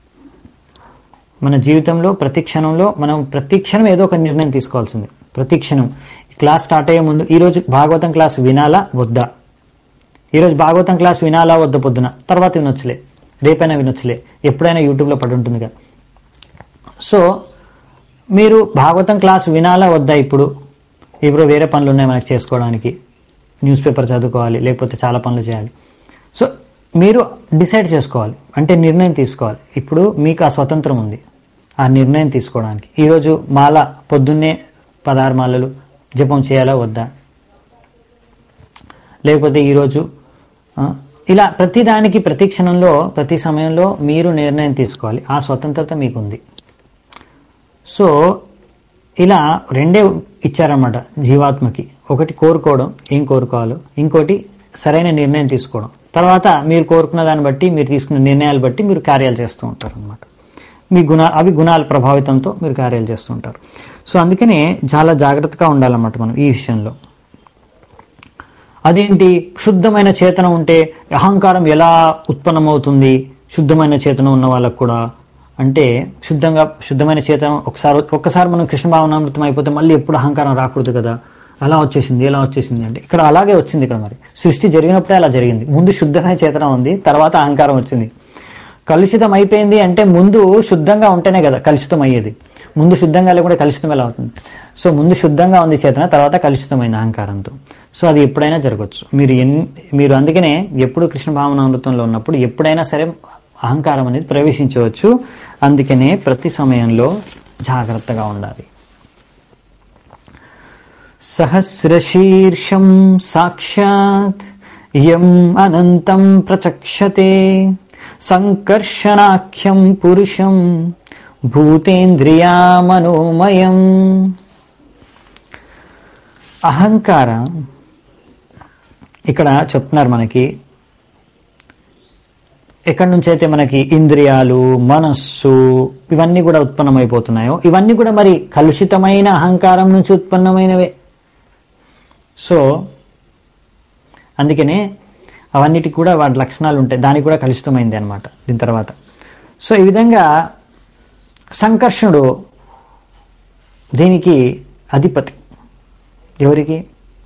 మన జీవితంలో ప్రతి క్షణంలో మనం ప్రతి క్షణం ఏదో ఒక నిర్ణయం తీసుకోవాల్సింది ప్రతి క్షణం క్లాస్ స్టార్ట్ అయ్యే ముందు ఈరోజు భాగవతం క్లాస్ వినాలా వద్దా ఈరోజు భాగవతం క్లాస్ వినాలా వద్ద పొద్దున తర్వాత వినొచ్చులే రేపైనా వినొచ్చులే ఎప్పుడైనా యూట్యూబ్లో పడి ఉంటుంది కదా సో మీరు భాగవతం క్లాస్ వినాలా వద్దా ఇప్పుడు ఇప్పుడు వేరే పనులు ఉన్నాయి మనకు చేసుకోవడానికి న్యూస్ పేపర్ చదువుకోవాలి లేకపోతే చాలా పనులు చేయాలి సో మీరు డిసైడ్ చేసుకోవాలి అంటే నిర్ణయం తీసుకోవాలి ఇప్పుడు మీకు ఆ స్వతంత్రం ఉంది ఆ నిర్ణయం తీసుకోవడానికి ఈరోజు మాల పొద్దున్నే పదహారు మాలలు జపం చేయాలా వద్దా లేకపోతే ఈరోజు ఆ, ఇలా ప్రతి దానికి ప్రతి క్షణంలో ప్రతి సమయంలో మీరు నిర్ణయం తీసుకోవాలి ఆ స్వతంత్రత మీకుంది సో ఇలా రెండే ఇచ్చారన్నమాట జీవాత్మకి ఒకటి కోరుకోవడం ఏం కోరుకోవాలో ఇంకోటి సరైన నిర్ణయం తీసుకోవడం తర్వాత మీరు కోరుకున్న దాన్ని బట్టి మీరు తీసుకున్న నిర్ణయాలు బట్టి మీరు కార్యాలు చేస్తూ ఉంటారు అనమాట మీ గుణ అవి గుణాల ప్రభావితంతో మీరు కార్యాలు చేస్తూ ఉంటారు సో అందుకనే చాలా జాగ్రత్తగా ఉండాలన్నమాట మనం ఈ విషయంలో అదేంటి శుద్ధమైన చేతన ఉంటే అహంకారం ఎలా ఉత్పన్నమవుతుంది శుద్ధమైన చేతన ఉన్న వాళ్ళకు కూడా అంటే శుద్ధంగా శుద్ధమైన చేతనం ఒకసారి ఒక్కసారి మనం కృష్ణ భావనామృతం అయిపోతే మళ్ళీ ఎప్పుడు అహంకారం రాకూడదు కదా అలా వచ్చేసింది ఎలా వచ్చేసింది అంటే ఇక్కడ అలాగే వచ్చింది ఇక్కడ మరి సృష్టి జరిగినప్పుడే అలా జరిగింది ముందు శుద్ధమైన చేతనం ఉంది తర్వాత అహంకారం వచ్చింది కలుషితం అయిపోయింది అంటే ముందు శుద్ధంగా ఉంటేనే కదా కలుషితం అయ్యేది ముందు శుద్ధంగా లేకుండా కలుషితం ఎలా అవుతుంది సో ముందు శుద్ధంగా ఉంది చేతన తర్వాత కలుషితమైన అహంకారంతో సో అది ఎప్పుడైనా జరగవచ్చు మీరు ఎన్ మీరు అందుకనే ఎప్పుడు కృష్ణ భావనామృతంలో ఉన్నప్పుడు ఎప్పుడైనా సరే అహంకారం అనేది ప్రవేశించవచ్చు అందుకనే ప్రతి సమయంలో జాగ్రత్తగా ఉండాలి సహస్రశీర్షం సాక్షాత్ యం అనంతం ప్రచక్షతే సంకర్షణాఖ్యం పురుషం భూతేంద్రియామనోమయం అహంకార ఇక్కడ చెప్తున్నారు మనకి ఎక్కడి నుంచి అయితే మనకి ఇంద్రియాలు మనస్సు ఇవన్నీ కూడా ఉత్పన్నమైపోతున్నాయో ఇవన్నీ కూడా మరి కలుషితమైన అహంకారం నుంచి ఉత్పన్నమైనవే సో అందుకనే అవన్నిటికి కూడా వాటి లక్షణాలు ఉంటాయి దానికి కూడా కలుషితమైంది అనమాట దీని తర్వాత సో ఈ విధంగా సంకర్షణుడు దీనికి అధిపతి ఎవరికి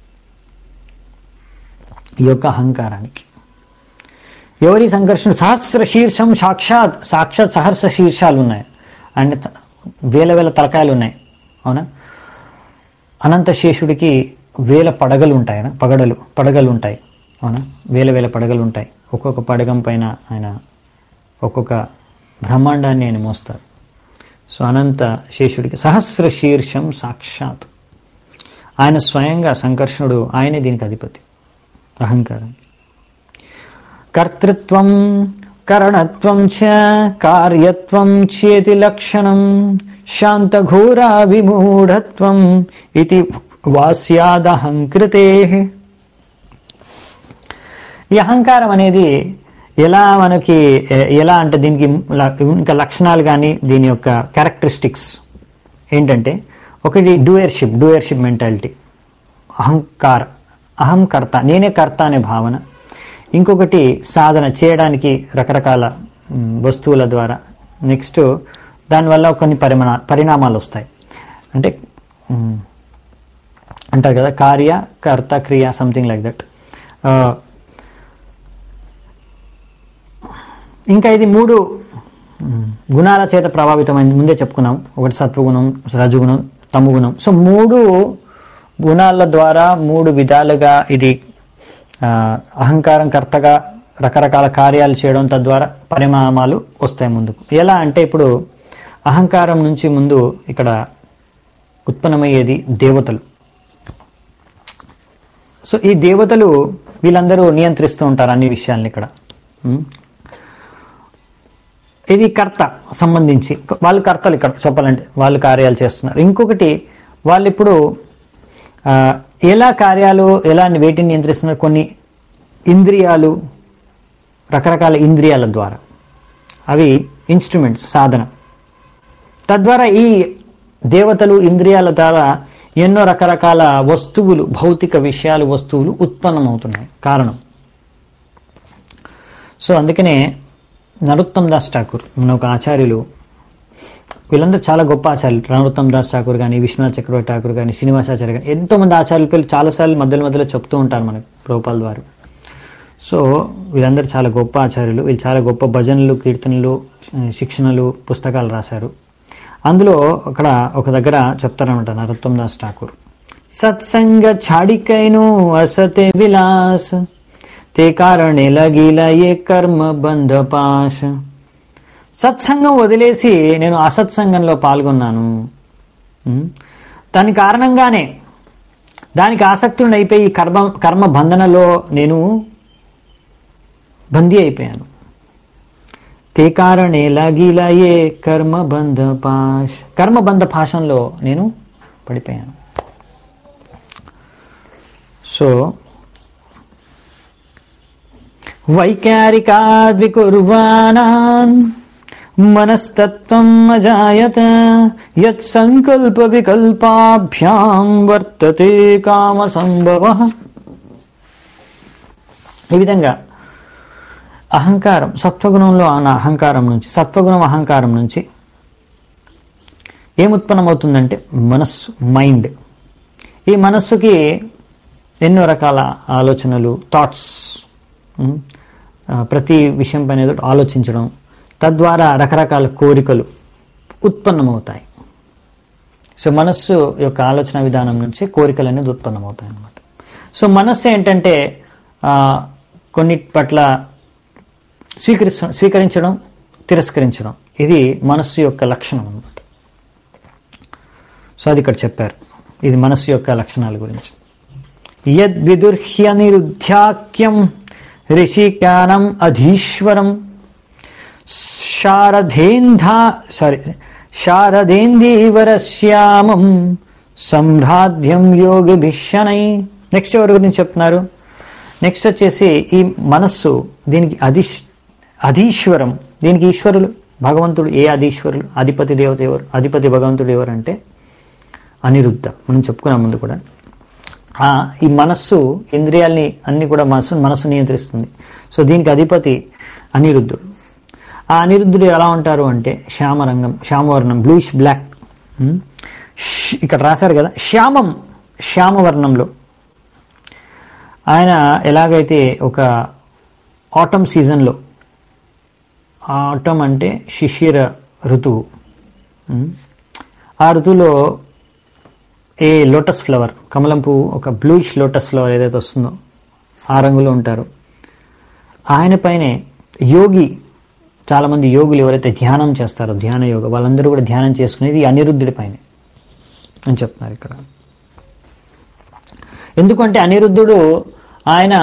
ఈ యొక్క అహంకారానికి ఎవరి సంకర్షణ సహస్ర శీర్షం సాక్షాత్ సాక్షాత్ సహస్ర శీర్షాలు ఉన్నాయి అండ్ త- వేల వేల తలకాయలు ఉన్నాయి అవునా అనంత శేషుడికి వేల పడగలు ఉంటాయి ఆయన పగడలు పడగలు ఉంటాయి అవునా వేల వేల పడగలు ఉంటాయి ఒక్కొక్క పడగం పైన ఆయన ఒక్కొక్క బ్రహ్మాండాన్ని ఆయన మోస్తారు సో అనంత శేషుడికి సహస్ర శీర్షం సాక్షాత్ ఆయన స్వయంగా సంకర్షణుడు ఆయనే దీనికి అధిపతి అహంకారం కర్తృత్వం కరణత్వం చ కార్యత్వం చేతి లక్షణం శాంతఘోరా విమూఢత్వం ఇది వాస్యాదహంకృతే ఈ అహంకారం అనేది ఎలా మనకి ఎ- ఎలా అంటే దీనికి ల- ఇంకా లక్షణాలు కానీ దీని యొక్క క్యారెక్టరిస్టిక్స్ ఏంటంటే ఒకటి డూయర్షిప్ డూయర్షిప్ మెంటాలిటీ అహంకార అహం కర్త నేనే కర్త అనే భావన ఇంకొకటి సాధన చేయడానికి రకరకాల మ్, వస్తువుల ద్వారా నెక్స్ట్ దానివల్ల కొన్ని పరిమాణ పరిణామాలు వస్తాయి అంటే మ్, అంటారు కదా కార్య కర్త క్రియ సంథింగ్ లైక్ దట్ ఇంకా ఇది మూడు మ్, గుణాల చేత ప్రభావితమైంది ముందే చెప్పుకున్నాం ఒకటి సత్వగుణం రజుగుణం తమగుణం సో మూడు గుణాల ద్వారా మూడు విధాలుగా ఇది ఆ, అహంకారం కర్తగా రకరకాల కార్యాలు చేయడం తద్వారా పరిణామాలు వస్తాయి ముందుకు ఎలా అంటే ఇప్పుడు అహంకారం నుంచి ముందు ఇక్కడ ఉత్పన్నమయ్యేది దేవతలు సో ఈ దేవతలు వీళ్ళందరూ నియంత్రిస్తూ ఉంటారు అన్ని విషయాల్ని ఇక్కడ ఉం? ఇది కర్త సంబంధించి వాళ్ళు కర్తలు ఇక్కడ చెప్పాలంటే వాళ్ళు కార్యాలు చేస్తున్నారు ఇంకొకటి వాళ్ళు ఇప్పుడు ఆ, ఎలా కార్యాలు ఎలా వేటిని నియంత్రిస్తున్నారు కొన్ని ఇంద్రియాలు రకరకాల ఇంద్రియాల ద్వారా అవి ఇన్స్ట్రుమెంట్స్ సాధన తద్వారా ఈ దేవతలు ఇంద్రియాల ద్వారా ఎన్నో రకరకాల వస్తువులు భౌతిక విషయాలు వస్తువులు ఉత్పన్నమవుతున్నాయి కారణం సో అందుకనే నరోత్తమ్ దాస్ ఠాకూర్ మన ఒక ఆచార్యులు వీళ్ళందరూ చాలా గొప్ప ఆచార్యులు నరోత్తమ్ దాస్ ఠాకూర్ కానీ విశ్వనాథ్ చక్రవర్తి ఠాకూర్ కానీ శ్రీనివాసాచార్య కానీ ఎంతోమంది ఆచార్యుల పేర్లు చాలాసార్లు మధ్యలో మధ్యలో చెప్తూ ఉంటారు మనకు ప్రభుపాల్ ద్వారా సో వీళ్ళందరూ చాలా గొప్ప ఆచార్యులు వీళ్ళు చాలా గొప్ప భజనలు కీర్తనలు శిక్షణలు పుస్తకాలు రాశారు అందులో అక్కడ ఒక దగ్గర చెప్తారనమాట నరోత్తమ్ దాస్ ఠాకూర్ సత్సంగ ఛాడికైను అసతే విలాస్ తే కారణే లగిల ఏ కర్మ బంధ పాశ సత్సంగం వదిలేసి నేను అసత్సంగంలో పాల్గొన్నాను ఉం? దాని కారణంగానే దానికి ఆసక్తుడిని అయిపోయి ఈ కర్మ కర్మ బంధనలో నేను బందీ అయిపోయాను తే కారణే లగిల ఏ కర్మ బంధ పాశ కర్మ బంధ పాశంలో నేను పడిపోయాను సో వైకారికాద్వికుర్వాణాన్ మనస్తత్వం అజాయత యత్ సంకల్ప వికల్పాభ్యాం వర్తతే కామ సంభవ ఈ విధంగా అహంకారం సత్వగుణంలో ఉన్న అహంకారం నుంచి సత్వగుణం అహంకారం నుంచి ఏముత్పన్నమవుతుందంటే మనస్సు మైండ్ ఈ మనస్సుకి ఎన్నో రకాల ఆలోచనలు థాట్స్ ప్రతి విషయం పైన ఏదో ఆలోచించడం తద్వారా రకరకాల కోరికలు ఉత్పన్నమవుతాయి సో మనస్సు యొక్క ఆలోచన విధానం నుంచి కోరికలు అనేది ఉత్పన్నమవుతాయి అన్నమాట సో మనస్సు ఏంటంటే ఆ, కొన్నిటి పట్ల స్వీకరి స్వీకరించడం తిరస్కరించడం ఇది మనస్సు యొక్క లక్షణం అన్నమాట సో అది ఇక్కడ చెప్పారు ఇది మనస్సు యొక్క లక్షణాల గురించి యద్విదుర్హ్య నిరుధ్యాఖ్యం ఋషికానం అధీశ్వరం శారథేంధా సారీ శారదేందీవరశ్యామం సంభ్రాధ్యం యోగిభిషణై నెక్స్ట్ ఎవరి గురించి చెప్తున్నారు నెక్స్ట్ వచ్చేసి ఈ మనస్సు దీనికి అధీష్ అధీశ్వరం దీనికి ఈశ్వరులు భగవంతుడు ఏ అధీశ్వరులు అధిపతి దేవత ఎవరు అధిపతి భగవంతుడు ఎవరు అంటే అనిరుద్ధ మనం చెప్పుకున్నాం ముందు కూడా ఆ, ఈ మనస్సు ఇంద్రియాల్ని అన్ని కూడా మనస్సు మనస్సు నియంత్రిస్తుంది సో దీనికి అధిపతి అనిరుద్ధుడు ఆ అనిరుద్ధుడు ఎలా ఉంటారు అంటే శ్యామరంగం శ్యామవర్ణం బ్లూయిష్ బ్లాక్ ఉమ్, ష్- ఇక్కడ రాశారు కదా శ్యామం శ్యామవర్ణంలో ఆయన ఎలాగైతే ఒక ఆటమ్ సీజన్లో ఆటమ్ అంటే శిశిర ఋతువు ఉమ్, ఆ ఋతువులో ఏ లోటస్ ఫ్లవర్ కమలం పువ్వు ఒక బ్లూయిష్ లోటస్ ఫ్లవర్ ఏదైతే వస్తుందో ఆ రంగులో ఉంటారు ఆయన పైనే యోగి చాలామంది యోగులు ఎవరైతే ధ్యానం చేస్తారో ధ్యాన యోగ వాళ్ళందరూ కూడా ధ్యానం చేసుకునేది అనిరుద్ధుడి పైన అని చెప్తున్నారు ఇక్కడ ఎందుకంటే అనిరుద్ధుడు ఆయన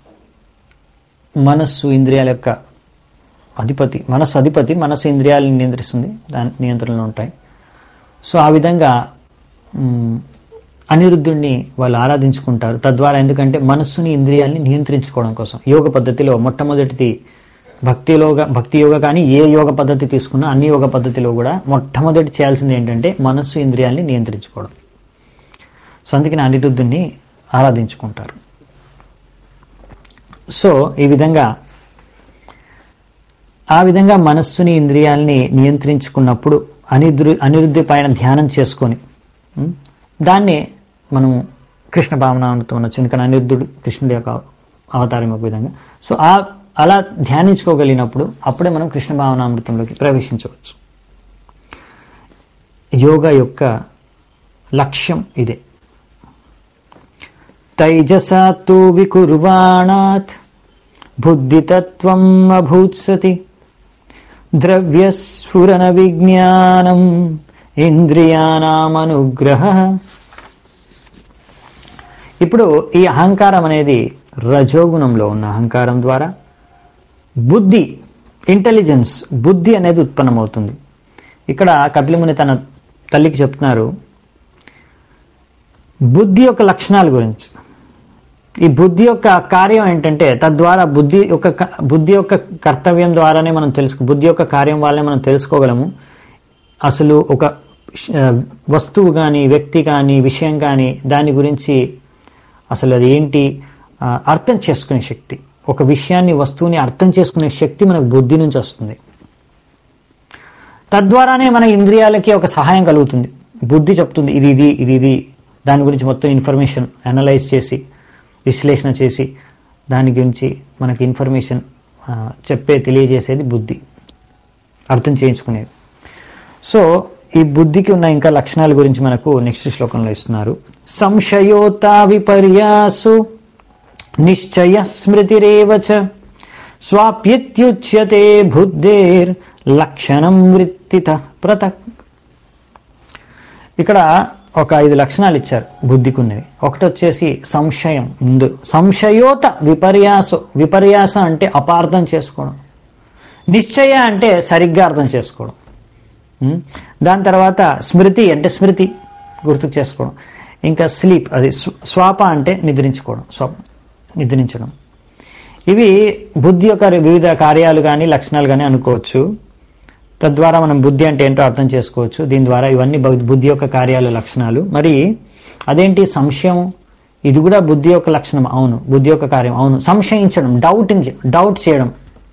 మనస్సు ఇంద్రియాల యొక్క అధిపతి మనస్సు అధిపతి మనస్సు ఇంద్రియాలను నియంత్రిస్తుంది దాని నియంత్రణలో ఉంటాయి సో ఆ విధంగా మ్, అనిరుద్ధుడిని వాళ్ళు ఆరాధించుకుంటారు తద్వారా ఎందుకంటే మనస్సుని ఇంద్రియాల్ని నియంత్రించుకోవడం కోసం యోగ పద్ధతిలో మొట్టమొదటిది భక్తిలోగా భక్తి యోగ కానీ ఏ యోగ పద్ధతి తీసుకున్నా అన్ని యోగ పద్ధతిలో కూడా మొట్టమొదటి చేయాల్సింది ఏంటంటే మనస్సు ఇంద్రియాల్ని నియంత్రించుకోవడం సో అందుకని అనిరుద్ధుడిని ఆరాధించుకుంటారు సో ఈ విధంగా ఆ విధంగా మనస్సుని ఇంద్రియాల్ని నియంత్రించుకున్నప్పుడు అనిరుద్ధి అనిరుద్ధి పైన ధ్యానం చేసుకొని ఉం, దాన్ని మనం కృష్ణ భావనామృతం అనొచ్చు ఎందుకంటే అనిరుద్ధుడు కృష్ణుడి యొక్క అవతారం ఒక విధంగా సో ఆ అలా ధ్యానించుకోగలిగినప్పుడు అప్పుడే మనం కృష్ణ భావనామృతంలోకి ప్రవేశించవచ్చు యోగా యొక్క లక్ష్యం ఇదే తైజసా తు వికుర్వాణాత్ బుద్ధితత్వం అభూత్సతి ద్రవ్యస్ఫురణ విజ్ఞానం ఇంద్రియానామనుగ్రహ ఇప్పుడు ఈ అహంకారం అనేది రజోగుణంలో ఉన్న అహంకారం ద్వారా బుద్ధి ఇంటెలిజెన్స్ బుద్ధి అనేది ఉత్పన్నమవుతుంది ఇక్కడ కపిలముని తన తల్లికి చెప్తున్నారు బుద్ధి యొక్క లక్షణాల గురించి ఈ బుద్ధి యొక్క కార్యం ఏంటంటే తద్వారా బుద్ధి యొక్క క- బుద్ధి యొక్క కర్తవ్యం ద్వారానే మనం తెలుసుకో బుద్ధి యొక్క కార్యం వల్లనే మనం తెలుసుకోగలము అసలు ఒక ష- వస్తువు కానీ వ్యక్తి కానీ విషయం కానీ దాని గురించి అసలు అది ఏంటి ఆ, అర్థం చేసుకునే శక్తి ఒక విషయాన్ని వస్తువుని అర్థం చేసుకునే శక్తి మనకు బుద్ధి నుంచి వస్తుంది తద్వారానే మన ఇంద్రియాలకి ఒక సహాయం కలుగుతుంది బుద్ధి చెప్తుంది ఇది ఇది ఇది ఇది దాని గురించి మొత్తం ఇన్ఫర్మేషన్ అనలైజ్ చేసి విశ్లేషణ చేసి దాని గురించి మనకి ఇన్ఫర్మేషన్ ఆ, చెప్పే తెలియజేసేది బుద్ధి అర్థం చేయించుకునేది సో ఈ బుద్ధికి ఉన్న ఇంకా లక్షణాల గురించి మనకు నెక్స్ట్ శ్లోకంలో ఇస్తున్నారు సంశయోత విపర్యాసు నిశ్చయ స్మృతిరేవచ స్వాప్యత్యుచ్యతే బుద్ధేర్ లక్షణం వృత్తిత ప్రతక్ ఇక్కడ ఒక ఐదు లక్షణాలు ఇచ్చారు బుద్ధికి ఉన్నవి ఒకటి వచ్చేసి సంశయం ముందు సంశయోత విపర్యాస విపర్యాస అంటే అపార్థం చేసుకోవడం నిశ్చయ అంటే సరిగ్గా అర్థం చేసుకోవడం ఉం? దాని తర్వాత స్మృతి అంటే స్మృతి గుర్తుకు చేసుకోవడం ఇంకా స్లీప్ అది స్వ- స్వాప అంటే నిద్రించుకోవడం స్వప్ నిద్రించడం ఇవి బుద్ధి యొక్క వివిధ కార్యాలు కానీ లక్షణాలు కానీ అనుకోవచ్చు తద్వారా మనం బుద్ధి అంటే ఏంటో అర్థం చేసుకోవచ్చు దీని ద్వారా ఇవన్నీ బు- బుద్ధి యొక్క కార్యాలు లక్షణాలు మరి అదేంటి సంశయం ఇది కూడా బుద్ధి యొక్క లక్షణం అవును బుద్ధి యొక్క కార్యం అవును సంశయించడం డౌటింగ్ డౌట్ చేయడం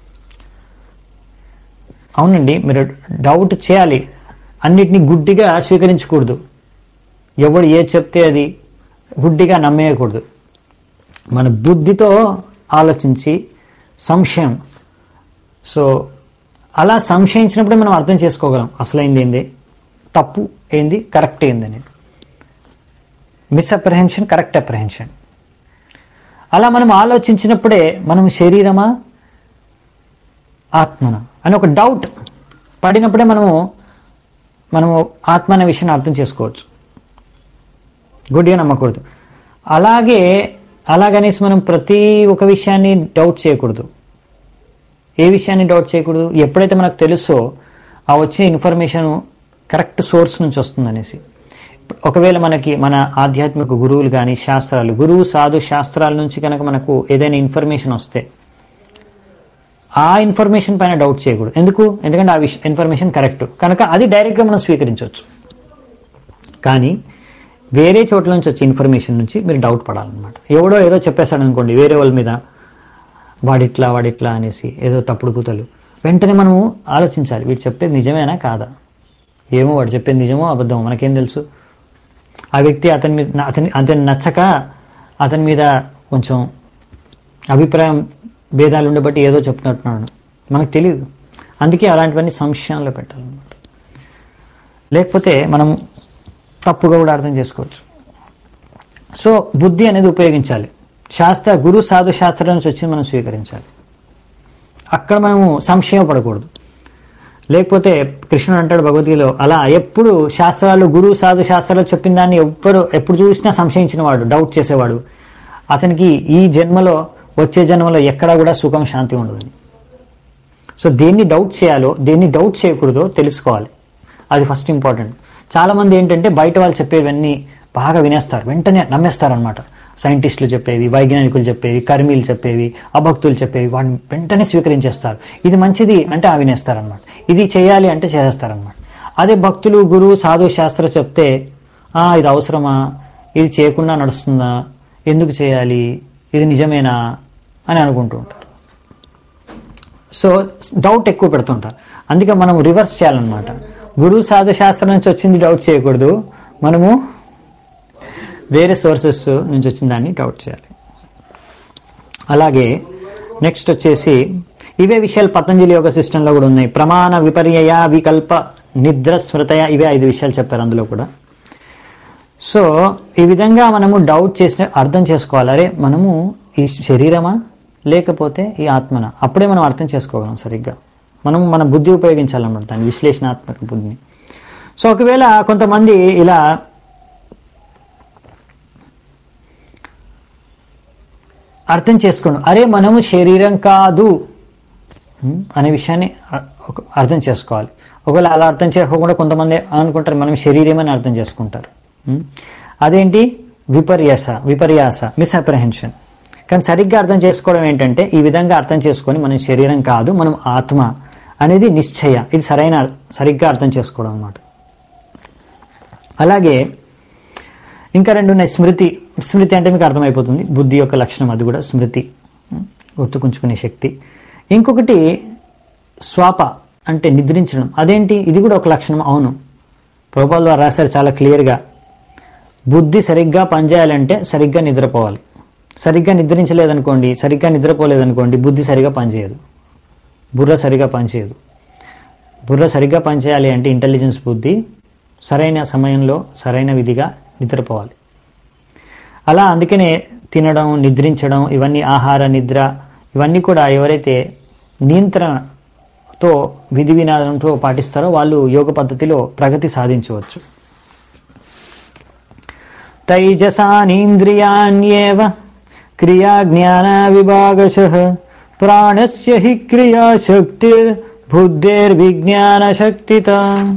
అవునండి మీరు డౌట్ చేయాలి అన్నిటినీ గుడ్డిగా స్వీకరించకూడదు ఎవడు ఏది చెప్తే అది గుడ్డిగా నమ్మేయకూడదు మన బుద్ధితో ఆలోచించి సంశయం సో అలా సంశయించినప్పుడే మనం అర్థం చేసుకోగలం అసలైంది ఏంది తప్పు ఏంది కరెక్ట్ ఏంది అనేది మిస్అప్రహెన్షన్ కరెక్ట్ అప్రహెన్షన్ అలా మనం ఆలోచించినప్పుడే మనం శరీరమా ఆత్మన అని ఒక డౌట్ పడినప్పుడే మనము మనము ఆత్మ అనే విషయాన్ని అర్థం చేసుకోవచ్చు గుడ్డిగా నమ్మకూడదు అలాగే అలాగనేసి మనం ప్రతి ఒక్క విషయాన్ని డౌట్ చేయకూడదు ఏ విషయాన్ని డౌట్ చేయకూడదు ఎప్పుడైతే మనకు తెలుసో ఆ వచ్చే ఇన్ఫర్మేషన్ కరెక్ట్ సోర్స్ నుంచి వస్తుందనేసి ఒకవేళ మనకి మన ఆధ్యాత్మిక గురువులు కానీ శాస్త్రాలు గురువు సాధు శాస్త్రాల నుంచి కనుక మనకు ఏదైనా ఇన్ఫర్మేషన్ వస్తే ఆ ఇన్ఫర్మేషన్ పైన డౌట్ చేయకూడదు ఎందుకు ఎందుకంటే ఆ విష ఇన్ఫర్మేషన్ కరెక్ట్ కనుక అది డైరెక్ట్గా మనం స్వీకరించవచ్చు కానీ వేరే చోట్ల నుంచి వచ్చే ఇన్ఫర్మేషన్ నుంచి మీరు డౌట్ పడాలన్నమాట ఎవడో ఏదో చెప్పేశాడు అనుకోండి వేరే వాళ్ళ మీద వాడిట్లా వాడిట్లా అనేసి ఏదో తప్పుడు కూతలు వెంటనే మనము ఆలోచించాలి వీడు చెప్పేది నిజమేనా కాదా ఏమో వాడు చెప్పేది నిజమో అబద్ధమో మనకేం తెలుసు ఆ వ్యక్తి అతని మీద అతని అతని నచ్చక అతని మీద కొంచెం అభిప్రాయం భేదాలు ఉండబట్టి ఏదో చెప్తున్నట్టున్నాడు మనకు తెలియదు అందుకే అలాంటివన్నీ సంశయంలో పెట్టాలన్నమాట లేకపోతే మనం తప్పుగా కూడా అర్థం చేసుకోవచ్చు సో బుద్ధి అనేది ఉపయోగించాలి శాస్త్ర గురు సాధు శాస్త్రం నుంచి వచ్చి మనం స్వీకరించాలి అక్కడ మనము సంశయం పడకూడదు లేకపోతే కృష్ణుడు అంటాడు భగవద్గీతలో అలా ఎప్పుడు శాస్త్రాలు గురువు సాధు శాస్త్రాలు చెప్పిన దాన్ని ఎప్పుడు ఎప్పుడు చూసినా సంశయించిన వాడు డౌట్ చేసేవాడు అతనికి ఈ జన్మలో వచ్చే జన్మలో ఎక్కడా కూడా సుఖం శాంతి ఉండదు సో దేన్ని డౌట్ చేయాలో దేన్ని డౌట్ చేయకూడదో తెలుసుకోవాలి అది ఫస్ట్ ఇంపార్టెంట్ చాలామంది ఏంటంటే బయట వాళ్ళు చెప్పేవన్నీ బాగా వినేస్తారు వెంటనే నమ్మేస్తారనమాట సైంటిస్టులు చెప్పేవి వైజ్ఞానికులు చెప్పేవి కర్మీలు చెప్పేవి అభక్తులు చెప్పేవి వాటిని వెంటనే స్వీకరించేస్తారు ఇది మంచిది అంటే ఆ వినేస్తారనమాట ఇది చేయాలి అంటే చేసేస్తారనమాట అదే భక్తులు గురువు సాధు శాస్త్ర చెప్తే "ఆ, ఇది అవసరమా ఇది చేయకుండా నడుస్తుందా ఎందుకు చేయాలి ఇది నిజమేనా అని అనుకుంటూ ఉంటారు సో డౌట్ ఎక్కువ పెడుతుంటారు అందుకే మనం రివర్స్ చేయాలన్నమాట గురువు సాధు శాస్త్రం నుంచి వచ్చింది డౌట్ చేయకూడదు మనము వేరే సోర్సెస్ నుంచి వచ్చిన దాన్ని డౌట్ చేయాలి అలాగే నెక్స్ట్ వచ్చేసి ఇవే విషయాలు పతంజలి యోగ సిస్టంలో కూడా ఉన్నాయి ప్రమాణ విపర్యయ వికల్ప నిద్ర స్మృతయ ఇవే ఐదు విషయాలు చెప్పారు అందులో కూడా సో ఈ విధంగా మనము డౌట్ చేసిన అర్థం చేసుకోవాలి అరే మనము ఈ శరీరమా లేకపోతే ఈ ఆత్మన అప్పుడే మనం అర్థం చేసుకోగలం సరిగ్గా మనం మన బుద్ధి ఉపయోగించాలన్నమాట దాని విశ్లేషణాత్మక బుద్ధిని సో ఒకవేళ కొంతమంది ఇలా అర్థం చేసుకోండి అరే మనము శరీరం కాదు ఉమ్, అనే విషయాన్ని అ- ఒక- అర్థం చేసుకోవాలి ఒకవేళ అలా అర్థం చేసుకోకుండా కొంతమంది అనుకుంటారు మనం శరీరం అని అర్థం చేసుకుంటారు ఉమ్, అదేంటి విపర్యాస విపర్యాస మిస్అప్రహెన్షన్ కానీ సరిగ్గా అర్థం చేసుకోవడం ఏంటంటే ఈ విధంగా అర్థం చేసుకొని మనం శరీరం కాదు మనం ఆత్మ అనేది నిశ్చయ ఇది సరైన సరిగ్గా అర్థం చేసుకోవడం అన్నమాట అలాగే ఇంకా రెండు ఉన్నాయి స్మృతి స్మృతి అంటే మీకు అర్థమైపోతుంది బుద్ధి యొక్క లక్షణం అది కూడా స్మృతి ఉం, గుర్తుకుంచుకునే శక్తి ఇంకొకటి స్వాప అంటే నిద్రించడం అదేంటి ఇది కూడా ఒక లక్షణం అవును ప్రభుపాల్ ద్వారా రాశారు చాలా క్లియర్గా బుద్ధి సరిగ్గా పనిచేయాలంటే సరిగ్గా నిద్రపోవాలి సరిగ్గా నిద్రించలేదనుకోండి సరిగ్గా నిద్రపోలేదనుకోండి బుద్ధి సరిగ్గా పనిచేయదు బుర్ర సరిగ్గా పనిచేయదు బుర్ర సరిగ్గా పనిచేయాలి అంటే ఇంటెలిజెన్స్ బుద్ధి సరైన సమయంలో సరైన విధిగా నిద్రపోవాలి అలా అందుకనే తినడం నిద్రించడం ఇవన్నీ ఆహార నిద్ర ఇవన్నీ కూడా ఎవరైతే నియంత్రణతో విధి వినాదంతో పాటిస్తారో వాళ్ళు యోగ పద్ధతిలో ప్రగతి సాధించవచ్చు తైజసానీంద్రియాణ్యేవ క్రియా జ్ఞాన విభాగశ ప్రాణస్య హి క్రియా శక్తిర్ బుద్ధిర్విజ్ఞాన శక్తిత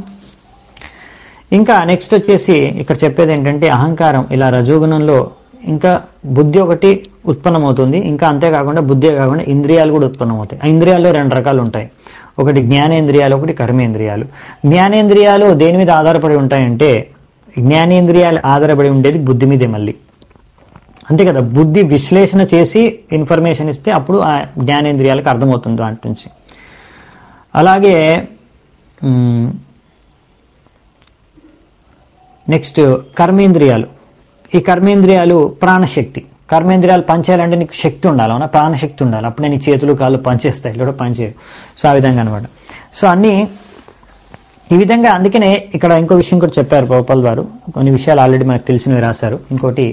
ఇంకా నెక్స్ట్ వచ్చేసి ఇక్కడ చెప్పేది ఏంటంటే అహంకారం ఇలా రజోగుణంలో ఇంకా బుద్ధి ఒకటి ఉత్పన్నమవుతుంది ఇంకా అంతేకాకుండా బుద్ధి కాకుండా ఇంద్రియాలు కూడా ఉత్పన్నమవుతాయి ఆ ఇంద్రియాల్లో రెండు రకాలు ఉంటాయి ఒకటి జ్ఞానేంద్రియాలు ఒకటి కర్మేంద్రియాలు జ్ఞానేంద్రియాలు దేని మీద ఆధారపడి ఉంటాయంటే జ్ఞానేంద్రియాలు ఆధారపడి ఉండేది బుద్ధి మీదే మళ్ళీ అంతే కదా బుద్ధి విశ్లేషణ చేసి ఇన్ఫర్మేషన్ ఇస్తే అప్పుడు ఆ జ్ఞానేంద్రియాలకు అర్థమవుతుంది దాంట్ నుంచి అలాగే మ్, నెక్స్ట్ కర్మేంద్రియాలు ఈ కర్మేంద్రియాలు ప్రాణశక్తి కర్మేంద్రియాలు పనిచేయాలంటే నీకు శక్తి ఉండాలి అవునా ప్రాణశక్తి ఉండాలి అప్పుడే నీ చేతులు కాళ్ళు పనిచేస్తాయి లేదా పనిచేయవు సో ఆ విధంగా అనమాట సో అన్నీ ఈ విధంగా అందుకనే ఇక్కడ ఇంకో విషయం కూడా చెప్పారు గోపాల్ గారు కొన్ని విషయాలు ఆల్రెడీ మనకు తెలిసినవి రాశారు ఇంకోటి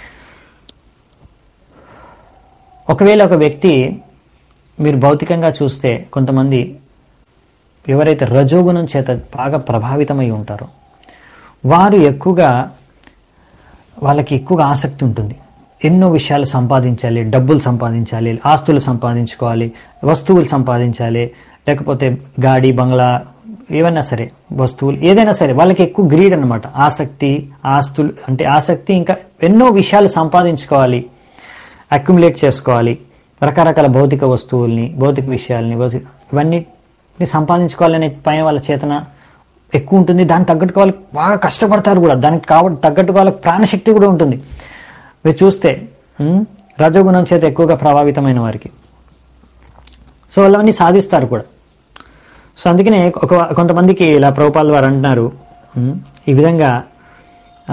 ఒకవేళ ఒక వ్యక్తి మీరు భౌతికంగా చూస్తే కొంతమంది ఎవరైతే రజోగుణం చేత బాగా ప్రభావితమై ఉంటారో వారు ఎక్కువగా వాళ్ళకి ఎక్కువగా ఆసక్తి ఉంటుంది ఎన్నో విషయాలు సంపాదించాలి డబ్బులు సంపాదించాలి ఆస్తులు సంపాదించుకోవాలి వస్తువులు సంపాదించాలి లేకపోతే గాడి బంగ్లా ఏవైనా సరే వస్తువులు ఏదైనా సరే వాళ్ళకి ఎక్కువ గ్రీడ్ అనమాట ఆసక్తి ఆస్తులు అంటే ఆసక్తి ఇంకా ఎన్నో విషయాలు సంపాదించుకోవాలి అక్యుములేట్ చేసుకోవాలి రకరకాల భౌతిక వస్తువుల్ని భౌతిక విషయాల్ని భౌతిక ఇవన్నీ సంపాదించుకోవాలనే పైన వాళ్ళ చేతన ఎక్కువ ఉంటుంది దానికి తగ్గట్టుగా వాళ్ళు బాగా కష్టపడతారు కూడా దానికి కాబట్టి తగ్గట్టుగా వాళ్ళకి ప్రాణశక్తి కూడా ఉంటుంది మీరు చూస్తే ఉమ్, రజోగుణం చేత ఎక్కువగా ప్రభావితమైన వారికి సో వాళ్ళు అవన్నీ సాధిస్తారు కూడా సో అందుకనే ఒక కొంతమందికి ఇలా ప్రభుపాల్ వారు అంటున్నారు ఉమ్, ఈ విధంగా ఆ,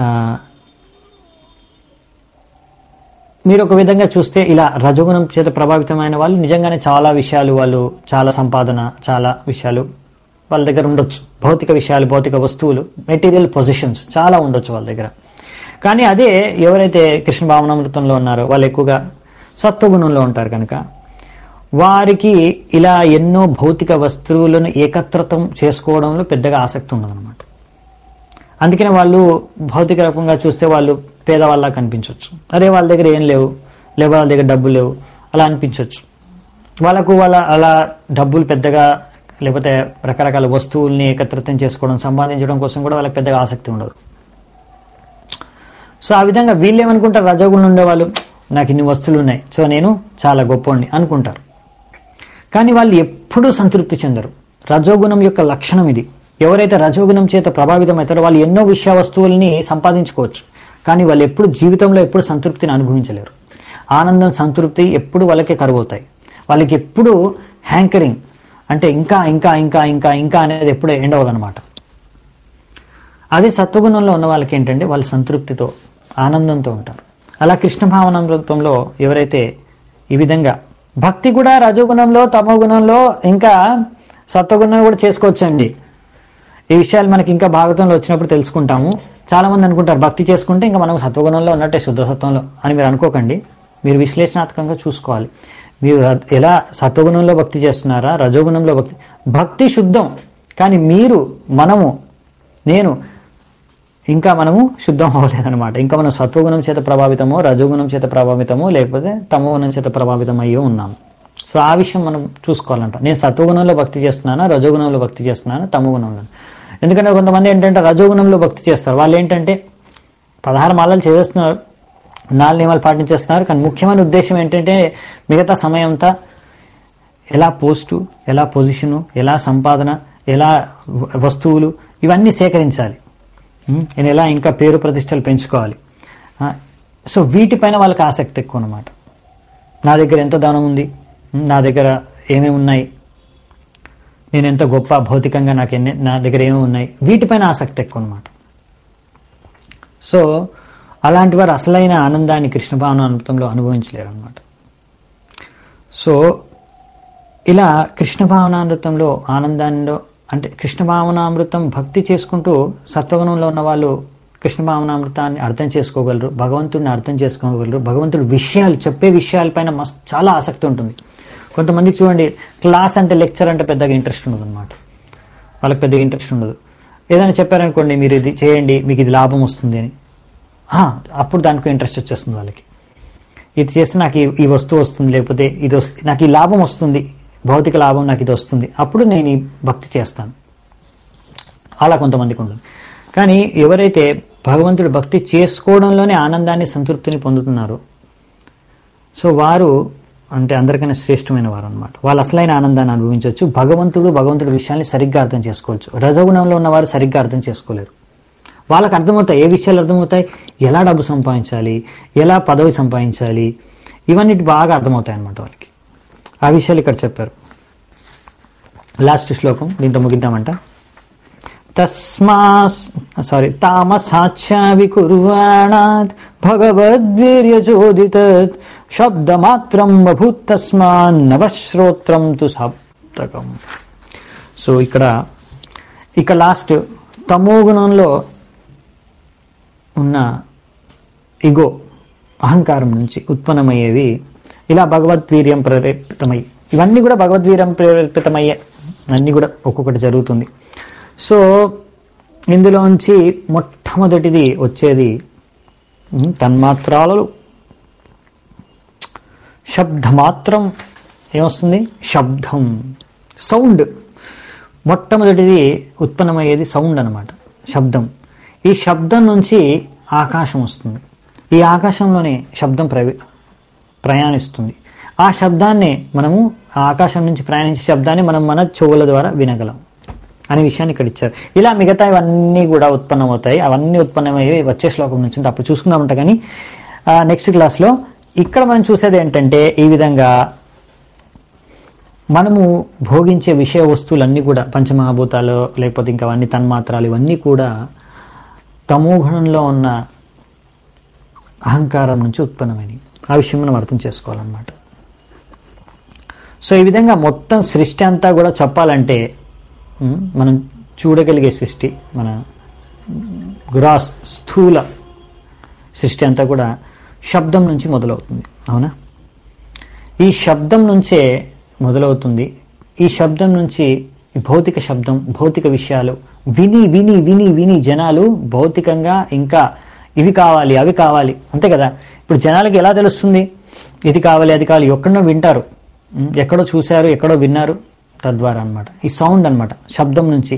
మీరు ఒక విధంగా చూస్తే ఇలా రజోగుణం చేత ప్రభావితమైన వాళ్ళు నిజంగానే చాలా విషయాలు వాళ్ళు చాలా సంపాదన చాలా విషయాలు వాళ్ళ దగ్గర ఉండొచ్చు భౌతిక విషయాలు భౌతిక వస్తువులు మెటీరియల్ పొజిషన్స్ చాలా ఉండొచ్చు వాళ్ళ దగ్గర కానీ అదే ఎవరైతే కృష్ణ భావనామృతంలో ఉన్నారో వాళ్ళు ఎక్కువగా సత్వగుణంలో ఉంటారు కనుక వారికి ఇలా ఎన్నో భౌతిక వస్తువులను ఏకత్రితం చేసుకోవడంలో పెద్దగా ఆసక్తి ఉండదన్నమాట అందుకనే వాళ్ళు భౌతిక రకంగా చూస్తే వాళ్ళు పేదవాళ్ళ కనిపించవచ్చు అరే వాళ్ళ దగ్గర ఏం లేవు లేవు వాళ్ళ దగ్గర డబ్బులు లేవు అలా అనిపించవచ్చు వాళ్ళకు వాళ్ళ అలా డబ్బులు పెద్దగా లేకపోతే రకరకాల వస్తువుల్ని ఏకత్రితం చేసుకోవడం సంపాదించడం కోసం కూడా వాళ్ళకి పెద్దగా ఆసక్తి ఉండదు సో ఆ విధంగా వీళ్ళు ఏమనుకుంటారు రజోగుణం ఉండేవాళ్ళు నాకు ఇన్ని వస్తువులు ఉన్నాయి సో నేను చాలా గొప్పోడిని అనుకుంటారు కానీ వాళ్ళు ఎప్పుడూ సంతృప్తి చెందరు రజోగుణం యొక్క లక్షణం ఇది ఎవరైతే రజోగుణం చేత ప్రభావితం అవుతారో వాళ్ళు ఎన్నో విషయ వస్తువుల్ని సంపాదించుకోవచ్చు కానీ వాళ్ళు ఎప్పుడు జీవితంలో ఎప్పుడు సంతృప్తిని అనుభవించలేరు ఆనందం సంతృప్తి ఎప్పుడు వాళ్ళకే కరువవుతాయి వాళ్ళకి ఎప్పుడు హ్యాంకరింగ్ అంటే ఇంకా ఇంకా ఇంకా ఇంకా ఇంకా అనేది ఎప్పుడు ఎండ్ అవ్వదన్నమాట అదే సత్వగుణంలో ఉన్న వాళ్ళకి ఏంటంటే వాళ్ళు సంతృప్తితో ఆనందంతో ఉంటారు అలా కృష్ణ భావనామృతంలో ఎవరైతే ఈ విధంగా భక్తి కూడా రజోగుణంలో తమో గుణంలో ఇంకా సత్వగుణం కూడా చేసుకోవచ్చండి ఈ విషయాలు మనకి ఇంకా భాగవతంలో వచ్చినప్పుడు తెలుసుకుంటాము చాలా మంది అనుకుంటారు భక్తి చేసుకుంటే ఇంకా మనం సత్వగుణంలో ఉన్నట్టే శుద్ధ సత్వంలో అని మీరు అనుకోకండి మీరు విశ్లేషణాత్మకంగా చూసుకోవాలి మీరు ర- ఎలా సత్వగుణంలో భక్తి చేస్తున్నారా రజోగుణంలో భక్తి భక్తి శుద్ధం కానీ మీరు మనము నేను ఇంకా మనము శుద్ధం అవ్వలేదన్నమాట ఇంకా మనం సత్వగుణం చేత ప్రభావితమో రజోగుణం చేత ప్రభావితమో లేకపోతే తమో గుణం చేత ప్రభావితం అయ్యో ఉన్నాము సో ఆ విషయం మనం చూసుకోవాలంట నేను సత్వగుణంలో భక్తి చేస్తున్నానా రజోగుణంలో భక్తి చేస్తున్నానా తమో గుణంలో ఎందుకంటే కొంతమంది ఏంటంటే రజోగుణంలో భక్తి చేస్తారు వాళ్ళు ఏంటంటే పదహారు మాలలు చేస్తున్నారు నాలుగు నియమాలు పాటించేస్తున్నారు కానీ ముఖ్యమైన ఉద్దేశం ఏంటంటే మిగతా సమయం అంతా ఎలా పోస్టు ఎలా పొజిషను ఎలా సంపాదన ఎలా వ- వస్తువులు ఇవన్నీ సేకరించాలి ఉం? నేను ఎలా ఇంకా పేరు ప్రతిష్టలు పెంచుకోవాలి ఆ, సో వీటిపైన వాళ్ళకి ఆసక్తి ఎక్కువ అనమాట నా దగ్గర ఎంత ధనం ఉంది ఉం? నా దగ్గర ఏమేమి ఉన్నాయి నేను ఎంత గొప్ప భౌతికంగా నాకు ఎన్ని నా దగ్గర ఏమేమి ఉన్నాయి వీటిపైన ఆసక్తి ఎక్కువ అనమాట సో అలాంటి వారు అసలైన ఆనందాన్ని కృష్ణ భావనామృతంలో అనుభవించలేరు అనమాట సో ఇలా కృష్ణ భావనామృతంలో ఆనందాన్ని అంటే కృష్ణ భావనామృతం భక్తి చేసుకుంటూ సత్వగుణంలో ఉన్న వాళ్ళు కృష్ణ భావనామృతాన్ని అర్థం చేసుకోగలరు భగవంతుడిని అర్థం చేసుకోగలరు భగవంతుడి విషయాలు చెప్పే విషయాలపైన మస్తు చాలా ఆసక్తి ఉంటుంది కొంతమంది చూడండి క్లాస్ అంటే లెక్చర్ అంటే పెద్దగా ఇంట్రెస్ట్ ఉండదు అనమాట వాళ్ళకి పెద్దగా ఇంట్రెస్ట్ ఉండదు ఏదైనా చెప్పారనుకోండి మీరు ఇది చేయండి మీకు ఇది లాభం వస్తుంది అని ఆ, అప్పుడు దానికి ఇంట్రెస్ట్ వచ్చేస్తుంది వాళ్ళకి ఇది చేస్తే నాకు ఈ- ఈ వస్తువు వస్తుంది లేకపోతే ఇది వస్తుంది నాకు ఈ లాభం వస్తుంది భౌతిక లాభం నాకు ఇది వస్తుంది అప్పుడు నేను ఈ భక్తి చేస్తాను అలా కొంతమందికి ఉండదు కానీ ఎవరైతే భగవంతుడు భక్తి చేసుకోవడంలోనే ఆనందాన్ని సంతృప్తిని పొందుతున్నారో సో వారు అంటే అందరికన్నా శ్రేష్టమైన వారు అనమాట వాళ్ళు అసలైన ఆనందాన్ని అనుభవించవచ్చు భగవంతుడు భగవంతుడి విషయాన్ని సరిగ్గా అర్థం చేసుకోవచ్చు రజగుణంలో ఉన్నవారు సరిగ్గా అర్థం చేసుకోలేరు వాళ్ళకి అర్థమవుతాయి ఏ విషయాలు అర్థమవుతాయి ఎలా డబ్బు సంపాదించాలి ఎలా పదవి సంపాదించాలి ఇవన్నీ బాగా అర్థమవుతాయి అన్నమాట వాళ్ళకి ఆ విషయాలు ఇక్కడ చెప్పారు లాస్ట్ శ్లోకం దీంతో ముగిద్దామంట తస్మా సారీ తామసాచ వికుర్వాణాత్ భగవద్వీర్యచోదిత శబ్దమాత్రం బభూత్ తస్మాన్ నవశ్రోత్రం తు సప్తకం సో ఇక్కడ ఇక లాస్ట్ తమోగుణంలో ఉన్న ఇగో అహంకారం నుంచి ఉత్పన్నమయ్యేవి ఇలా భగవద్వీర్యం ప్రేరేపితమై ఇవన్నీ కూడా భగవద్వీర్యం ప్రేరేపితమయ్యే అన్నీ కూడా ఒక్కొక్కటి జరుగుతుంది సో ఇందులోంచి మొట్టమొదటిది వచ్చేది ఉమ్, తన్మాత్రాలు శబ్దమాత్రం ఏమొస్తుంది శబ్దం సౌండ్ మొట్టమొదటిది ఉత్పన్నమయ్యేది సౌండ్ అనమాట శబ్దం ఈ శబ్దం నుంచి ఆకాశం వస్తుంది ఈ ఆకాశంలోనే శబ్దం ప్రవి ప్రయాణిస్తుంది ఆ శబ్దాన్ని మనము ఆ ఆకాశం నుంచి ప్రయాణించే శబ్దాన్ని మనం మన చెవుల ద్వారా వినగలం అనే విషయాన్ని ఇక్కడ ఇచ్చారు ఇలా మిగతా ఇవన్నీ కూడా ఉత్పన్నమవుతాయి అవన్నీ ఉత్పన్నమయ్యి వచ్చే శ్లోకం నుంచి ఉంటే అప్పుడు చూసుకుందామంట కానీ నెక్స్ట్ క్లాస్లో ఇక్కడ మనం చూసేది ఏంటంటే ఈ విధంగా మనము భోగించే విషయ వస్తువులన్నీ కూడా పంచమహాభూతాలు లేకపోతే ఇంకా అవన్నీ తన్మాత్రాలు ఇవన్నీ కూడా తమోగుణంలో ఉన్న అహంకారం నుంచి ఉత్పన్నమైనవి ఆ విషయం మనం అర్థం చేసుకోవాలన్నమాట సో ఈ విధంగా మొత్తం సృష్టి అంతా కూడా చెప్పాలంటే ఉమ్, మనం చూడగలిగే సృష్టి మన గ్రాస్ స్థూల సృష్టి అంతా కూడా శబ్దం నుంచి మొదలవుతుంది అవునా ఈ శబ్దం నుంచే మొదలవుతుంది ఈ శబ్దం నుంచి ఈ భౌతిక శబ్దం భౌతిక విషయాలు విని విని విని విని జనాలు భౌతికంగా ఇంకా ఇవి కావాలి అవి కావాలి అంతే కదా ఇప్పుడు జనాలకి ఎలా తెలుస్తుంది ఇది కావాలి అది కావాలి ఎక్కడో వింటారు ఉం, ఎక్కడో చూశారు ఎక్కడో విన్నారు తద్వారా అన్నమాట ఈ సౌండ్ అన్నమాట శబ్దం నుంచి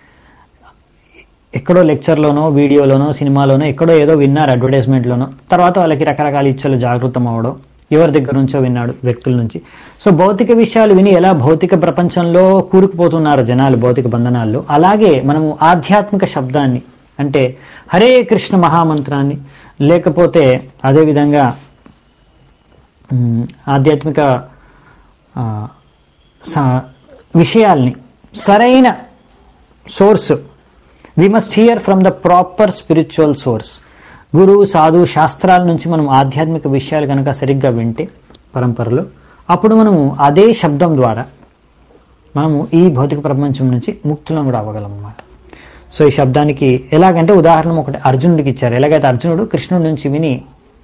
ఎక్కడో లెక్చర్లోనో వీడియోలోనో సినిమాలోనో ఎక్కడో ఏదో విన్నారు అడ్వర్టైజ్మెంట్లోనో తర్వాత వాళ్ళకి రకరకాల ఇచ్చలు జాగృతం అవ్వడం ఎవరి దగ్గర నుంచో విన్నాడు వ్యక్తుల నుంచి సో భౌతిక విషయాలు విని ఎలా భౌతిక ప్రపంచంలో కూరుకుపోతున్నారు జనాలు భౌతిక బంధనాల్లో అలాగే మనము ఆధ్యాత్మిక శబ్దాన్ని అంటే హరే కృష్ణ మహామంత్రాన్ని లేకపోతే అదేవిధంగా ఉమ్, ఆధ్యాత్మిక ఆ, స- విషయాల్ని సరైన source we must hear from the proper spiritual source guru sadhu శాస్త్రాల నుంచి మనం ఆధ్యాత్మిక విషయాలు కనుక సరిగ్గా వింటే పరంపరలో అప్పుడు మనము అదే శబ్దం ద్వారా మనము ఈ భౌతిక ప్రపంచం నుంచి ముక్తులను కూడా అవ్వగలం అన్నమాట సో ఈ శబ్దానికి ఎలాగంటే ఉదాహరణ ఒకటి అర్జునుడికి ఇచ్చారు ఎలాగైతే అర్జునుడు కృష్ణుడి నుంచి విని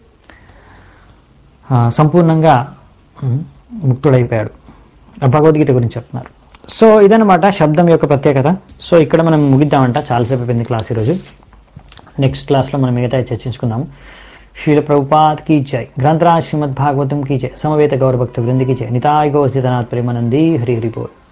ఆ, సంపూర్ణంగా ఉమ్, ముక్తుడైపోయాడు ఆ భగవద్గీత గురించి చెప్తున్నారు సో ఇదన్నమాట శబ్దం యొక్క ప్రత్యేకత సో ఇక్కడ మనం ముగిద్దామంట చాలాసేపు అయిపోయింది క్లాస్ ఈరోజు నెక్స్ట్ క్లాస్లో మనం మిగతా చర్చించుకుందాము శీల ప్రభుపాత్ కీ జై గ్రంథరాజ్ శ్రీమద్ భాగవతం కీ జై సమవేత గౌరభక్త వృంది కీ జై నితాయ్ గౌర్ సీతనాథ్ ప్రేమానందీ హరి హరి బోల్